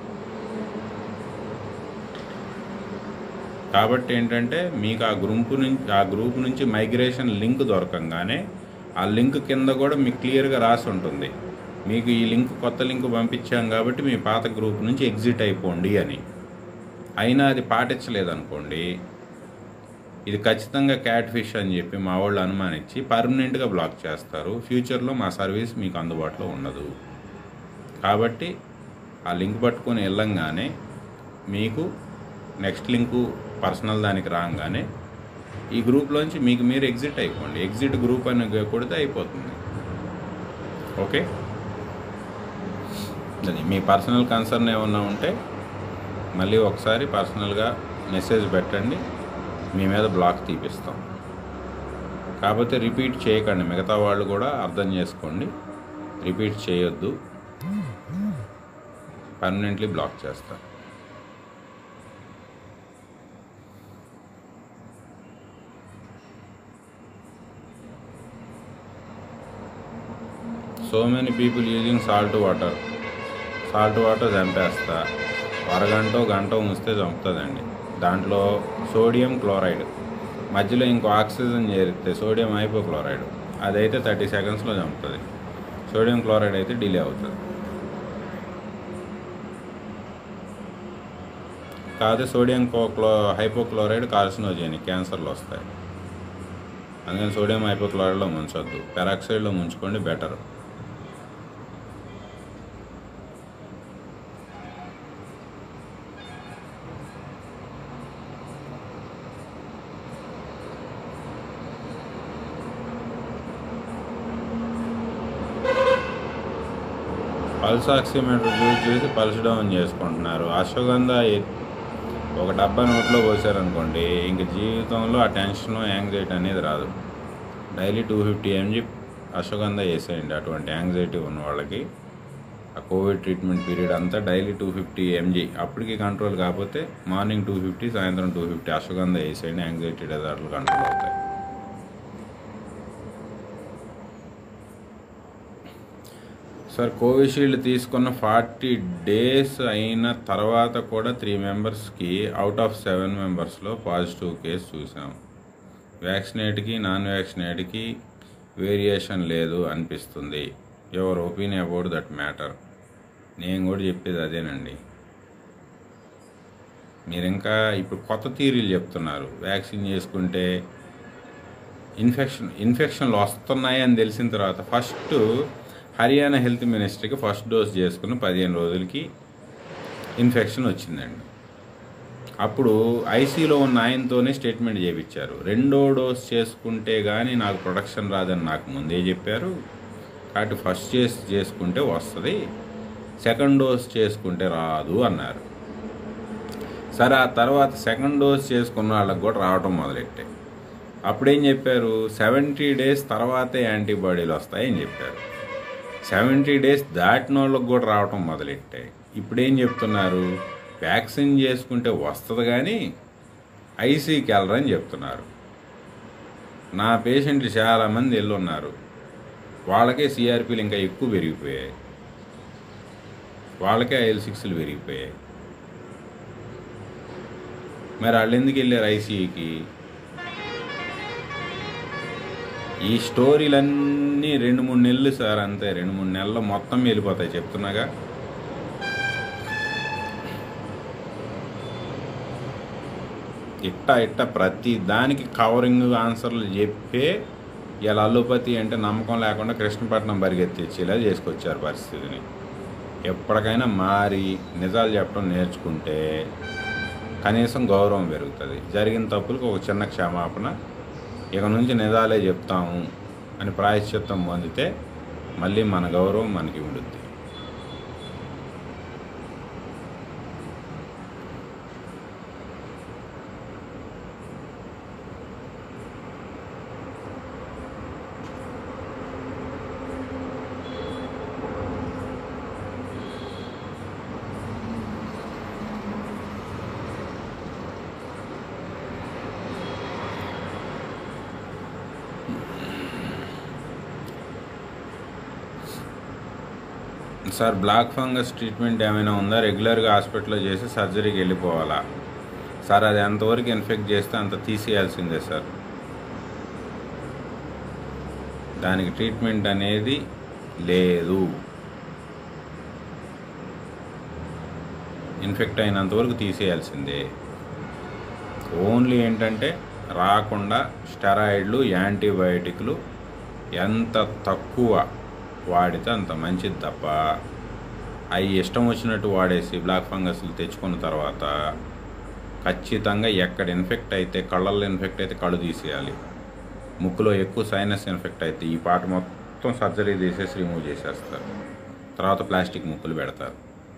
S1: కాబట్టి ఏంటంటే మీకు ఆ గ్రూప్ నుంచి ఆ గ్రూప్ నుంచి మైగ్రేషన్ లింక్ దొరకంగానే ఆ లింక్ కింద కూడా మీకు క్లియర్గా రాసి ఉంటుంది మీకు ఈ లింక్ కొత్త లింక్ పంపించాం కాబట్టి మీ పాత గ్రూప్ నుంచి ఎగ్జిట్ అయిపోండి అని అయినా అది పాటించలేదనుకోండి ఇది ఖచ్చితంగా క్యాట్ ఫిష్ అని చెప్పి మా వాళ్ళు అనుమానించి పర్మనెంట్గా బ్లాక్ చేస్తారు ఫ్యూచర్లో మా సర్వీస్ మీకు అందుబాటులో ఉండదు కాబట్టి ఆ లింక్ పట్టుకొని వెళ్ళంగానే మీకు నెక్స్ట్ లింకు పర్సనల్ దానికి రాగానే ఈ గ్రూప్లోంచి మీకు మీరు ఎగ్జిట్ అయిపోండి ఎగ్జిట్ గ్రూప్ అని కొడితే అయిపోతుంది ఓకే అది మీ పర్సనల్ కన్సర్న్ ఏమన్నా ఉంటే మళ్ళీ ఒకసారి పర్సనల్గా మెసేజ్ పెట్టండి మీ మీద బ్లాక్ తీపిస్తాం కాకపోతే రిపీట్ చేయకండి మిగతా వాళ్ళు కూడా అర్థం చేసుకోండి రిపీట్ చేయొద్దు పర్మనెంట్లీ బ్లాక్ చేస్తాం so many people using salt water salt water చంపేస్తా అరగంట గంట ఉంచితే చంపుతుందండి దాంట్లో సోడియం క్లోరైడ్ మధ్యలో ఇంకో ఆక్సిజన్ చేరితే సోడియం హైపోక్లోరైడ్ అదైతే థర్టీ సెకండ్స్లో చంపుతుంది సోడియం క్లోరైడ్ అయితే డిలే అవుతుంది కాదు సోడియం క్లో హైపోక్లోరైడ్ కార్సినోజెనిక్ క్యాన్సర్లు వస్తాయి అందుకని సోడియం హైపోక్లోరైడ్లో ముంచొద్దు పెరాక్సైడ్లో ముంచుకోండి బెటర్ పల్స్ ఆక్సిమీటర్ యూజ్ చేసి పల్స్ డౌన్ చేసుకుంటున్నారు అశ్వగంధ ఎ- ఒక డబ్బా నోట్లో పోసారనుకోండి ఇంక జీవితంలో ఆ టెన్షన్ యాంగ్జైటీ అనేది రాదు daily two fifty mg ashwagandha వేసేయండి అటువంటి యాంగ్జైటీ ఉన్న వాళ్ళకి ఆ కోవిడ్ ట్రీట్మెంట్ పీరియడ్ అంతా డైలీ టూ ఫిఫ్టీ ఎంజీ అప్పటికి కంట్రోల్ కాకపోతే మార్నింగ్ టూ ఫిఫ్టీ సాయంత్రం టూ ఫిఫ్టీ అశ్వగంధ వేసేయండి యాంగ్జైటీ డిజార్డర్లు కంట్రోల్ అవుతాయి సార్ కోవిషీల్డ్ తీసుకున్న ఫార్టీ డేస్ అయిన తర్వాత కూడా త్రీ మెంబర్స్కి అవుట్ ఆఫ్ సెవెన్ మెంబర్స్లో పాజిటివ్ కేసు చూసాం వ్యాక్సినేట్కి నాన్ వ్యాక్సినేట్కి వేరియేషన్ లేదు అనిపిస్తుంది your opinion about that matter నేను కూడా చెప్పేది అదేనండి మీరు ఇంకా ఇప్పుడు కొత్త థీరీలు చెప్తున్నారు వ్యాక్సిన్ చేసుకుంటే ఇన్ఫెక్షన్ ఇన్ఫెక్షన్లు వస్తున్నాయి అని తెలిసిన తర్వాత ఫస్ట్ హర్యానా హెల్త్ మినిస్ట్రీకి ఫస్ట్ డోస్ చేసుకుని పదిహేను రోజులకి ఇన్ఫెక్షన్ వచ్చిందండి అప్పుడు ఐసీలో ఉన్న ఆయనతోనే స్టేట్మెంట్ చేయించారు రెండో డోస్ చేసుకుంటే కానీ నాకు ప్రొడక్షన్ రాదని నాకు ముందే చెప్పారు కాబట్టి ఫస్ట్ చేసి చేసుకుంటే వస్తుంది సెకండ్ డోస్ చేసుకుంటే రాదు అన్నారు సరే ఆ తర్వాత సెకండ్ డోస్ చేసుకున్న వాళ్ళకి కూడా రావటం మొదలెట్టాయి అప్పుడేం చెప్పారు సెవెంటీ డేస్ తర్వాతే యాంటీబాడీలు వస్తాయని చెప్పారు సెవెంటీ డేస్ దాటిన వాళ్ళకి కూడా రావటం మొదలెట్టాయి ఇప్పుడేం చెప్తున్నారు వ్యాక్సిన్ చేసుకుంటే వస్తుంది కానీ ఐసీకి వెళ్ళరని చెప్తున్నారు నా పేషెంట్లు చాలామంది వెళ్ళున్నారు వాళ్ళకే సిఆర్పీలు ఇంకా ఎక్కువ పెరిగిపోయాయి వాళ్ళకే ఐఎల్ సిక్స్లు పెరిగిపోయాయి మరి వాళ్ళు ఎందుకు వెళ్ళారు ఐసీయూకి ఈ స్టోరీలన్నీ రెండు మూడు నెలలు సార్ అంతే రెండు మూడు నెలలు మొత్తం వెళ్ళిపోతాయి చెప్తున్నాగా ఇట్ట ఇట్ట ప్రతి దానికి కవరింగ్ ఆన్సర్లు చెప్పే ఇలా అల్లుపతి అంటే నమ్మకం లేకుండా కృష్ణపట్నం పరిగెత్తించేలా చేసుకొచ్చారు పరిస్థితిని ఎప్పటికైనా మారి నిజాలు చెప్పడం నేర్చుకుంటే కనీసం గౌరవం పెరుగుతుంది జరిగిన తప్పులకు ఒక చిన్న క్షమాపణ ఇక నుంచి నిజాలే చెప్తాము అని ప్రాయశ్చిత్తం పొందితే మళ్ళీ మన గౌరవం మనకి ఉండుద్ది సార్ బ్లాక్ ఫంగస్ ట్రీట్మెంట్ ఏమైనా ఉందా రెగ్యులర్గా హాస్పిటల్లో చేసి సర్జరీకి వెళ్ళిపోవాలా సార్ అది ఎంతవరకు ఇన్ఫెక్ట్ చేస్తే అంత తీసేయాల్సిందే సార్ దానికి ట్రీట్మెంట్ అనేది లేదు ఇన్ఫెక్ట్ అయినంత వరకు తీసేయాల్సిందే ఓన్లీ ఏంటంటే రాకుండా స్టెరాయిడ్లు యాంటీబయాటిక్లు ఎంత తక్కువ వాడితే అంత మంచిది తప్ప అవి ఇష్టం వచ్చినట్టు వాడేసి బ్లాక్ ఫంగస్లు తెచ్చుకున్న తర్వాత ఖచ్చితంగా ఎక్కడ ఇన్ఫెక్ట్ అయితే కళ్ళల్లో ఇన్ఫెక్ట్ అయితే కళ్ళు తీసేయాలి ముక్కులో ఎక్కువ సైనస్ ఇన్ఫెక్ట్ అయితే ఈ పాట మొత్తం సర్జరీ తీసేసి రిమూవ్ చేసేస్తారు తర్వాత ప్లాస్టిక్ ముక్కులు పెడతారు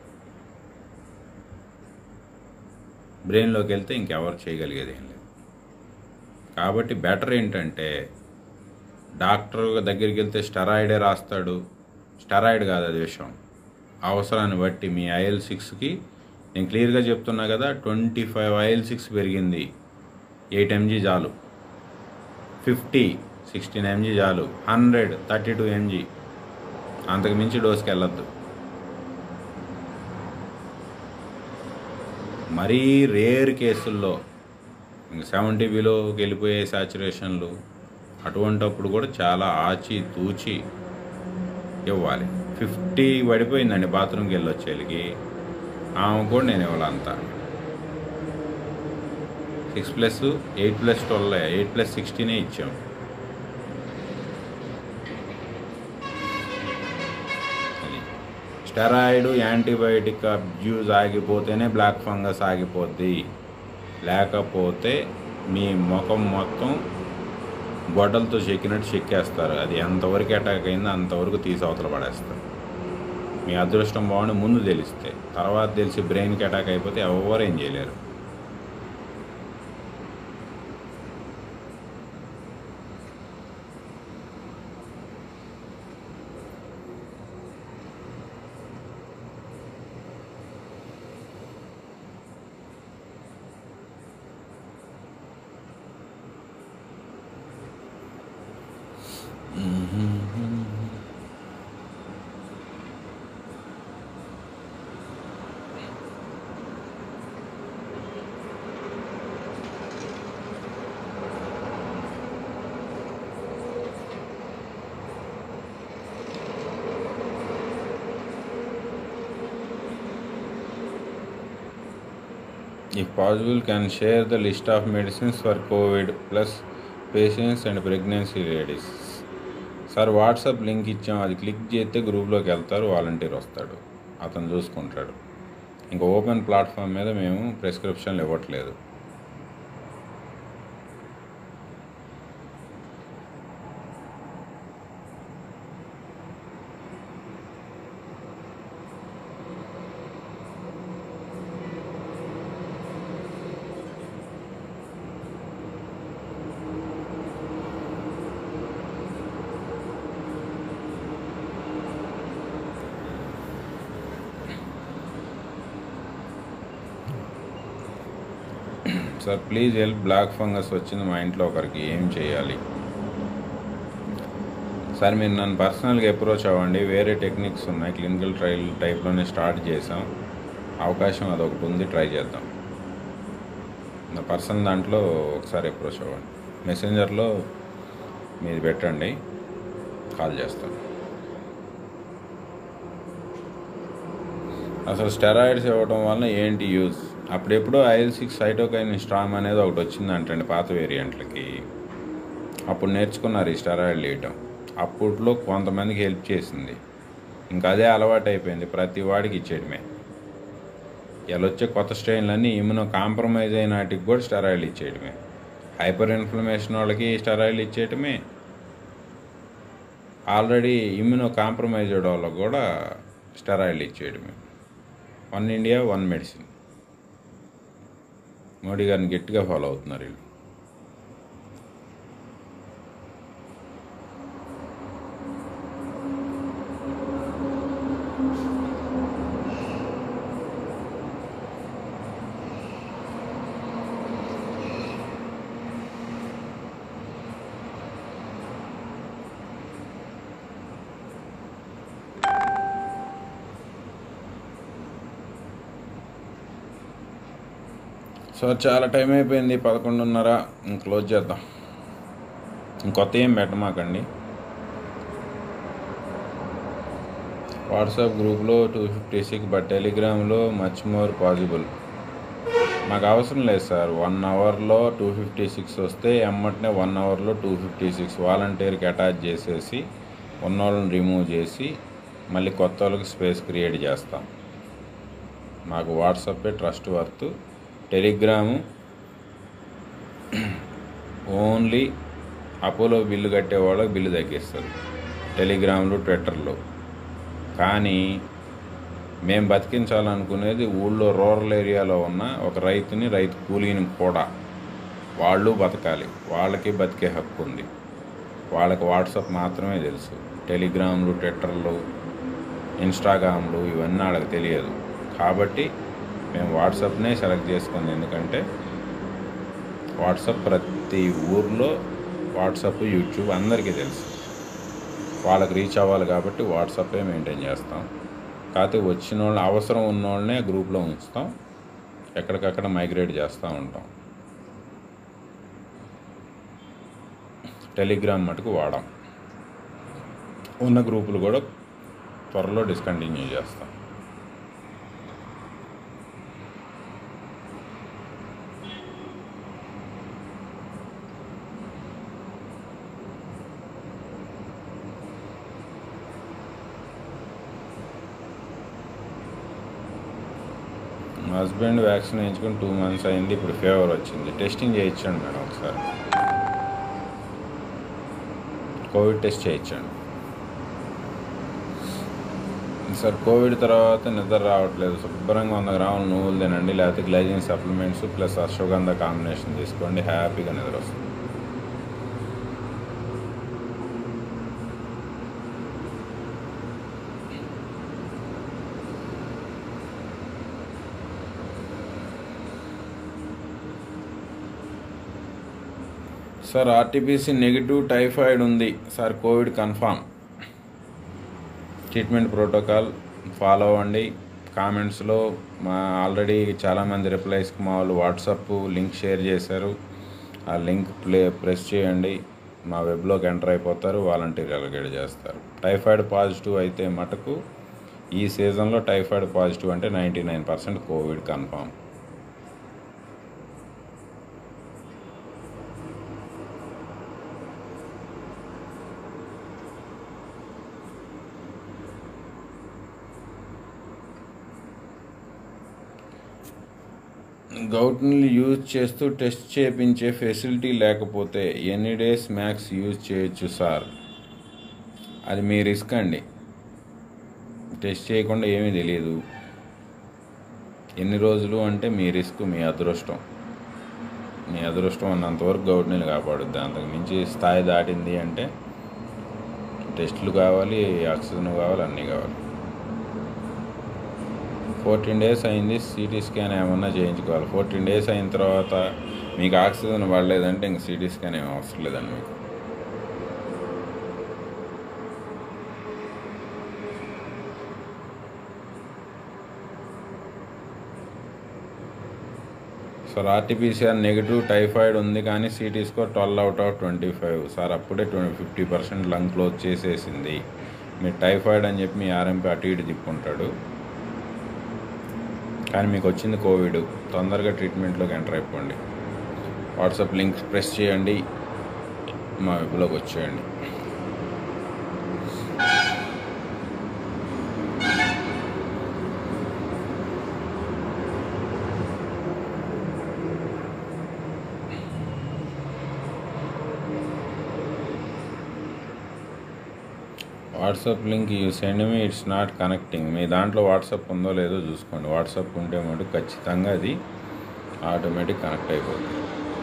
S1: బ్రెయిన్లోకి వెళ్తే ఇంకెవరు చేయగలిగేది ఏం లేదు కాబట్టి బెటర్ ఏంటంటే డాక్టర్ దగ్గరికి వెళ్తే స్టెరాయిడే రాస్తాడు స్టెరాయిడ్ కాదు అది విషయం అవసరాన్ని బట్టి మీ ఐఎల్ సిక్స్కి నేను క్లియర్గా చెప్తున్నా కదా ట్వంటీ ఫైవ్ ఐఎల్ సిక్స్ పెరిగింది ఎయిట్ ఎంజీ చాలు ఫిఫ్టీ సిక్స్టీన్ ఎంజీ చాలు హండ్రెడ్ థర్టీ టూ ఎంజీ అంతకు మించి డోస్కి వెళ్ళొద్దు మరీ రేర్ కేసుల్లో ఇంక సెవెంటీ బిలోకి వెళ్ళిపోయే సాచురేషన్లు అటువంటప్పుడు కూడా చాలా ఆచి తూచి ఇవ్వాలి ఫిఫ్టీ పడిపోయిందండి బాత్రూమ్కి వెళ్ళొచ్చేళ్ళకి ఆమె కూడా నేను ఇవ్వాలంతా six plus eight plus twelve eight plus సిక్స్టీనే ఇచ్చాం అది స్టెరాయిడ్ యాంటీబయాటిక్ అబ్యూజ్ ఆగిపోతేనే బ్లాక్ ఫంగస్ ఆగిపోద్ది లేకపోతే మీ ముఖం మొత్తం గొడ్డలతో చెక్కినట్టు చెక్కేస్తారు అది ఎంతవరకు అటాక్ అయిందో అంతవరకు తీసి అవతల పడేస్తారు మీ అదృష్టం బాగుండి ముందు తెలిస్తే తర్వాత తెలిసి బ్రెయిన్కి అటాక్ అయిపోతే ఎవరు ఏం చేయలేరు If possible, can share the list of medicines for COVID plus patients and pregnancy ladies. Sir WhatsApp link ఇచ్చాం అది క్లిక్ చేస్తే గ్రూప్లోకి వెళ్తారు వాలంటీర్ వస్తాడు అతను చూసుకుంటాడు ఇంకా ఓపెన్ ప్లాట్ఫామ్ మీద మేము ప్రిస్క్రిప్షన్లు ఇవ్వట్లేదు sir please help black fungus వచ్చింది మా ఇంట్లో ఒకరికి ఏం చేయాలి సార్ మీరు నన్ను పర్సనల్గా అప్రోచ్ అవ్వండి వేరే టెక్నిక్స్ ఉన్నాయి క్లినికల్ ట్రయల్ టైప్లోనే స్టార్ట్ చేసాం అవకాశం అదొకటి ఉంది ట్రై చేద్దాం నా పర్సన్ దాంట్లో ఒకసారి అప్రోచ్ అవ్వండి మెసెంజర్లో మీది పెట్టండి కాల్ చేస్తాను అసలు స్టెరాయిడ్స్ ఇవ్వడం వల్ల ఏంటి యూజ్ అప్పుడెప్పుడో ఐఎల్ సిక్స్ సైటోకైన్ స్ట్రామ్ అనేది ఒకటి వచ్చిందంటండి పాత వేరియంట్లకి అప్పుడు నేర్చుకున్నారు ఈ స్టెరాయిడ్లు వేయటం అప్పట్లో కొంతమందికి హెల్ప్ చేసింది ఇంకా అదే అలవాటు అయిపోయింది ప్రతి వాడికి ఇచ్చేయడమే ఇలా వచ్చే కొత్త స్ట్రెయిన్లన్నీ ఇమ్యూనో కాంప్రమైజ్ అయిన వాటికి కూడా స్టెరాయిడ్లు ఇచ్చేయడమే హైపర్ ఇన్ఫ్లమేషన్ వాళ్ళకి స్టెరాయిడ్లు ఇచ్చేయటమే ఆల్రెడీ ఇమ్యూనో కాంప్రమైజ్డ్ వాళ్ళకి కూడా స్టెరాయిడ్లు ఇచ్చేయడమే one India one medicine Modi గారిని గట్టిగా ఫాలో అవుతున్నారు వీళ్ళు సో చాలా టైం అయిపోయింది పదకొండున్నర ఇంక క్లోజ్ చేద్దాం ఇంకొత్త ఏం పెట్టమాకండి వాట్సాప్ గ్రూప్లో టూ ఫిఫ్టీ సిక్స్ బట్ టెలిగ్రామ్లో మచ్ మోర్ పాసిబుల్ మాకు అవసరం లేదు సార్ వన్ అవర్లో టూ ఫిఫ్టీ సిక్స్ వస్తే ఎమ్మటనే వన్ అవర్లో టూ ఫిఫ్టీ సిక్స్ వాలంటీర్కి అటాచ్ చేసేసి ఉన్న వాళ్ళని రిమూవ్ చేసి మళ్ళీ కొత్త వాళ్ళకి స్పేస్ క్రియేట్ చేస్తాం మాకు వాట్సాపే trust worth Telegram only Apollo bill కట్టే వాళ్ళకి బిల్లు తగ్గిస్తుంది టెలిగ్రామ్లు ట్విట్టర్లో కానీ మేము బతికించాలనుకునేది ఊళ్ళో రూరల్ ఏరియాలో ఉన్న ఒక రైతుని రైతు కూలీని కూడా వాళ్ళు బతకాలి వాళ్ళకి బతికే హక్కు ఉంది వాళ్ళకి వాట్సాప్ మాత్రమే తెలుసు టెలిగ్రామ్లు ట్విట్టర్లు ఇన్స్టాగ్రామ్లు ఇవన్నీ వాళ్ళకి తెలియదు కాబట్టి మేము వాట్సాప్నే సెలెక్ట్ చేసుకుంది ఎందుకంటే వాట్సాప్ ప్రతి ఊర్లో వాట్సాప్ యూట్యూబ్ అందరికీ తెలుసు వాళ్ళకి రీచ్ అవ్వాలి కాబట్టి వాట్సాపే మెయింటైన్ చేస్తాం కాకపోతే వచ్చిన వాళ్ళు అవసరం ఉన్న వాళ్ళనే గ్రూప్లో ఉంచుతాం ఎక్కడికక్కడ మైగ్రేట్ చేస్తూ ఉంటాం టెలిగ్రామ్ మటుకు వాడాం ఉన్న గ్రూపులు కూడా త్వరలో డిస్కంటిన్యూ చేస్తాం మా హస్బెండ్ వ్యాక్సిన్ వేయించుకుని టూ మంత్స్ అయింది ఇప్పుడు ఫీవర్ వచ్చింది టెస్టింగ్ చేయించండి మేడం ఒకసారి కోవిడ్ టెస్ట్ చేయించండి సార్ కోవిడ్ తర్వాత నిద్ర రావట్లేదు శుభ్రంగా వంద గ్రాములు నువ్వులు తినండి లేకపోతే glycine supplements plus ashwagandha combination తీసుకోండి హ్యాపీగా నిద్ర వస్తుంది సార్ ఆర్టీపీసీ నెగిటివ్ టైఫాయిడ్ ఉంది sir covid confirm treatment protocol follow అవ్వండి కామెంట్స్లో మా ఆల్రెడీ చాలామంది రిప్లైస్కి మా వాళ్ళు వాట్సాప్ లింక్ షేర్ చేశారు ఆ లింక్ ప్లే ప్రెస్ చేయండి మా వెబ్లోకి ఎంటర్ అయిపోతారు వాలంటీర్ అలగేట్ చేస్తారు టైఫాయిడ్ పాజిటివ్ అయితే మటుకు ఈ సీజన్లో టైఫాయిడ్ పాజిటివ్ అంటే ninety nine percent covid confirm గౌట్ని యూజ్ చేస్తూ టెస్ట్ చేపించే ఫెసిలిటీ లేకపోతే ఎన్ని డేస్ మ్యాక్స్ యూజ్ చేయొచ్చు సార్ అది మీ రిస్క్ అండి టెస్ట్ చేయకుండా ఏమీ తెలియదు ఎన్ని రోజులు అంటే మీ రిస్క్ మీ అదృష్టం మీ అదృష్టం అన్నంతవరకు గౌడ్నీలు కాపాడుద్ది అంతకు మించి స్థాయి దాటింది అంటే టెస్టులు కావాలి ఆక్సిజన్ కావాలి అన్నీ కావాలి ఫోర్టీన్ డేస్ అయింది సిటీ స్కాన్ ఏమన్నా చేయించుకోవాలి ఫోర్టీన్ డేస్ అయిన తర్వాత మీకు ఆక్సిజన్ పడలేదంటే ఇంక సిటీ స్కాన్ ఏం అవసరం లేదండి మీకు సార్ ఆర్టీపీసీఆర్ నెగిటివ్ టైఫాయిడ్ ఉంది కానీ CT score twelve out of twenty five sir అప్పుడే twenty fifty percent lung close చేసేసింది మీరు టైఫాయిడ్ అని చెప్పి మీ ఆర్ఎంపీ అటు ఇటు తిప్పుకుంటాడు కానీ మీకు వచ్చింది కోవిడ్ తొందరగా ట్రీట్మెంట్లోకి ఎంటర్ అయిపోండి వాట్సాప్ లింక్ ప్రెస్ చేయండి మా వెబ్లోకి వచ్చేయండి WhatsApp link you send me it's not connecting మీ దాంట్లో వాట్సాప్ ఉందో లేదో చూసుకోండి వాట్సాప్ ఉంటే మటు ఖచ్చితంగా అది ఆటోమేటిక్ కనెక్ట్ అయిపోతుంది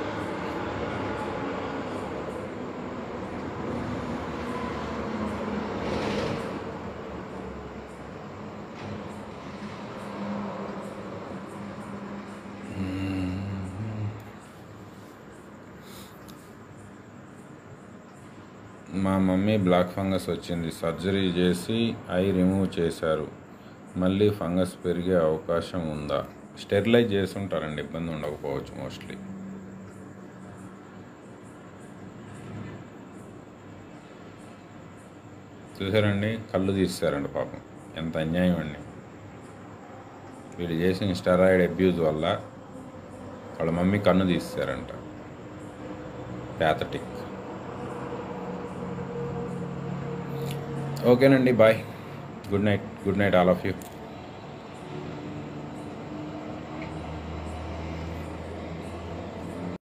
S1: మా మమ్మీ బ్లాక్ ఫంగస్ వచ్చింది సర్జరీ చేసి ఐ రిమూవ్ చేశారు మళ్ళీ ఫంగస్ పెరిగే అవకాశం ఉందా స్టెరిలైజ్ చేసి ఉంటారండి ఇబ్బంది ఉండకపోవచ్చు మోస్ట్లీ చూసారండి కళ్ళు తీస్తారండి పాపం ఎంత అన్యాయం అండి వీళ్ళు చేసిన స్టెరాయిడ్ అబ్యూజ్ వల్ల వాళ్ళ మమ్మీ కన్ను తీస్తారంట ప్యాథటిక్ ఓకేనండి bye good night good night all of you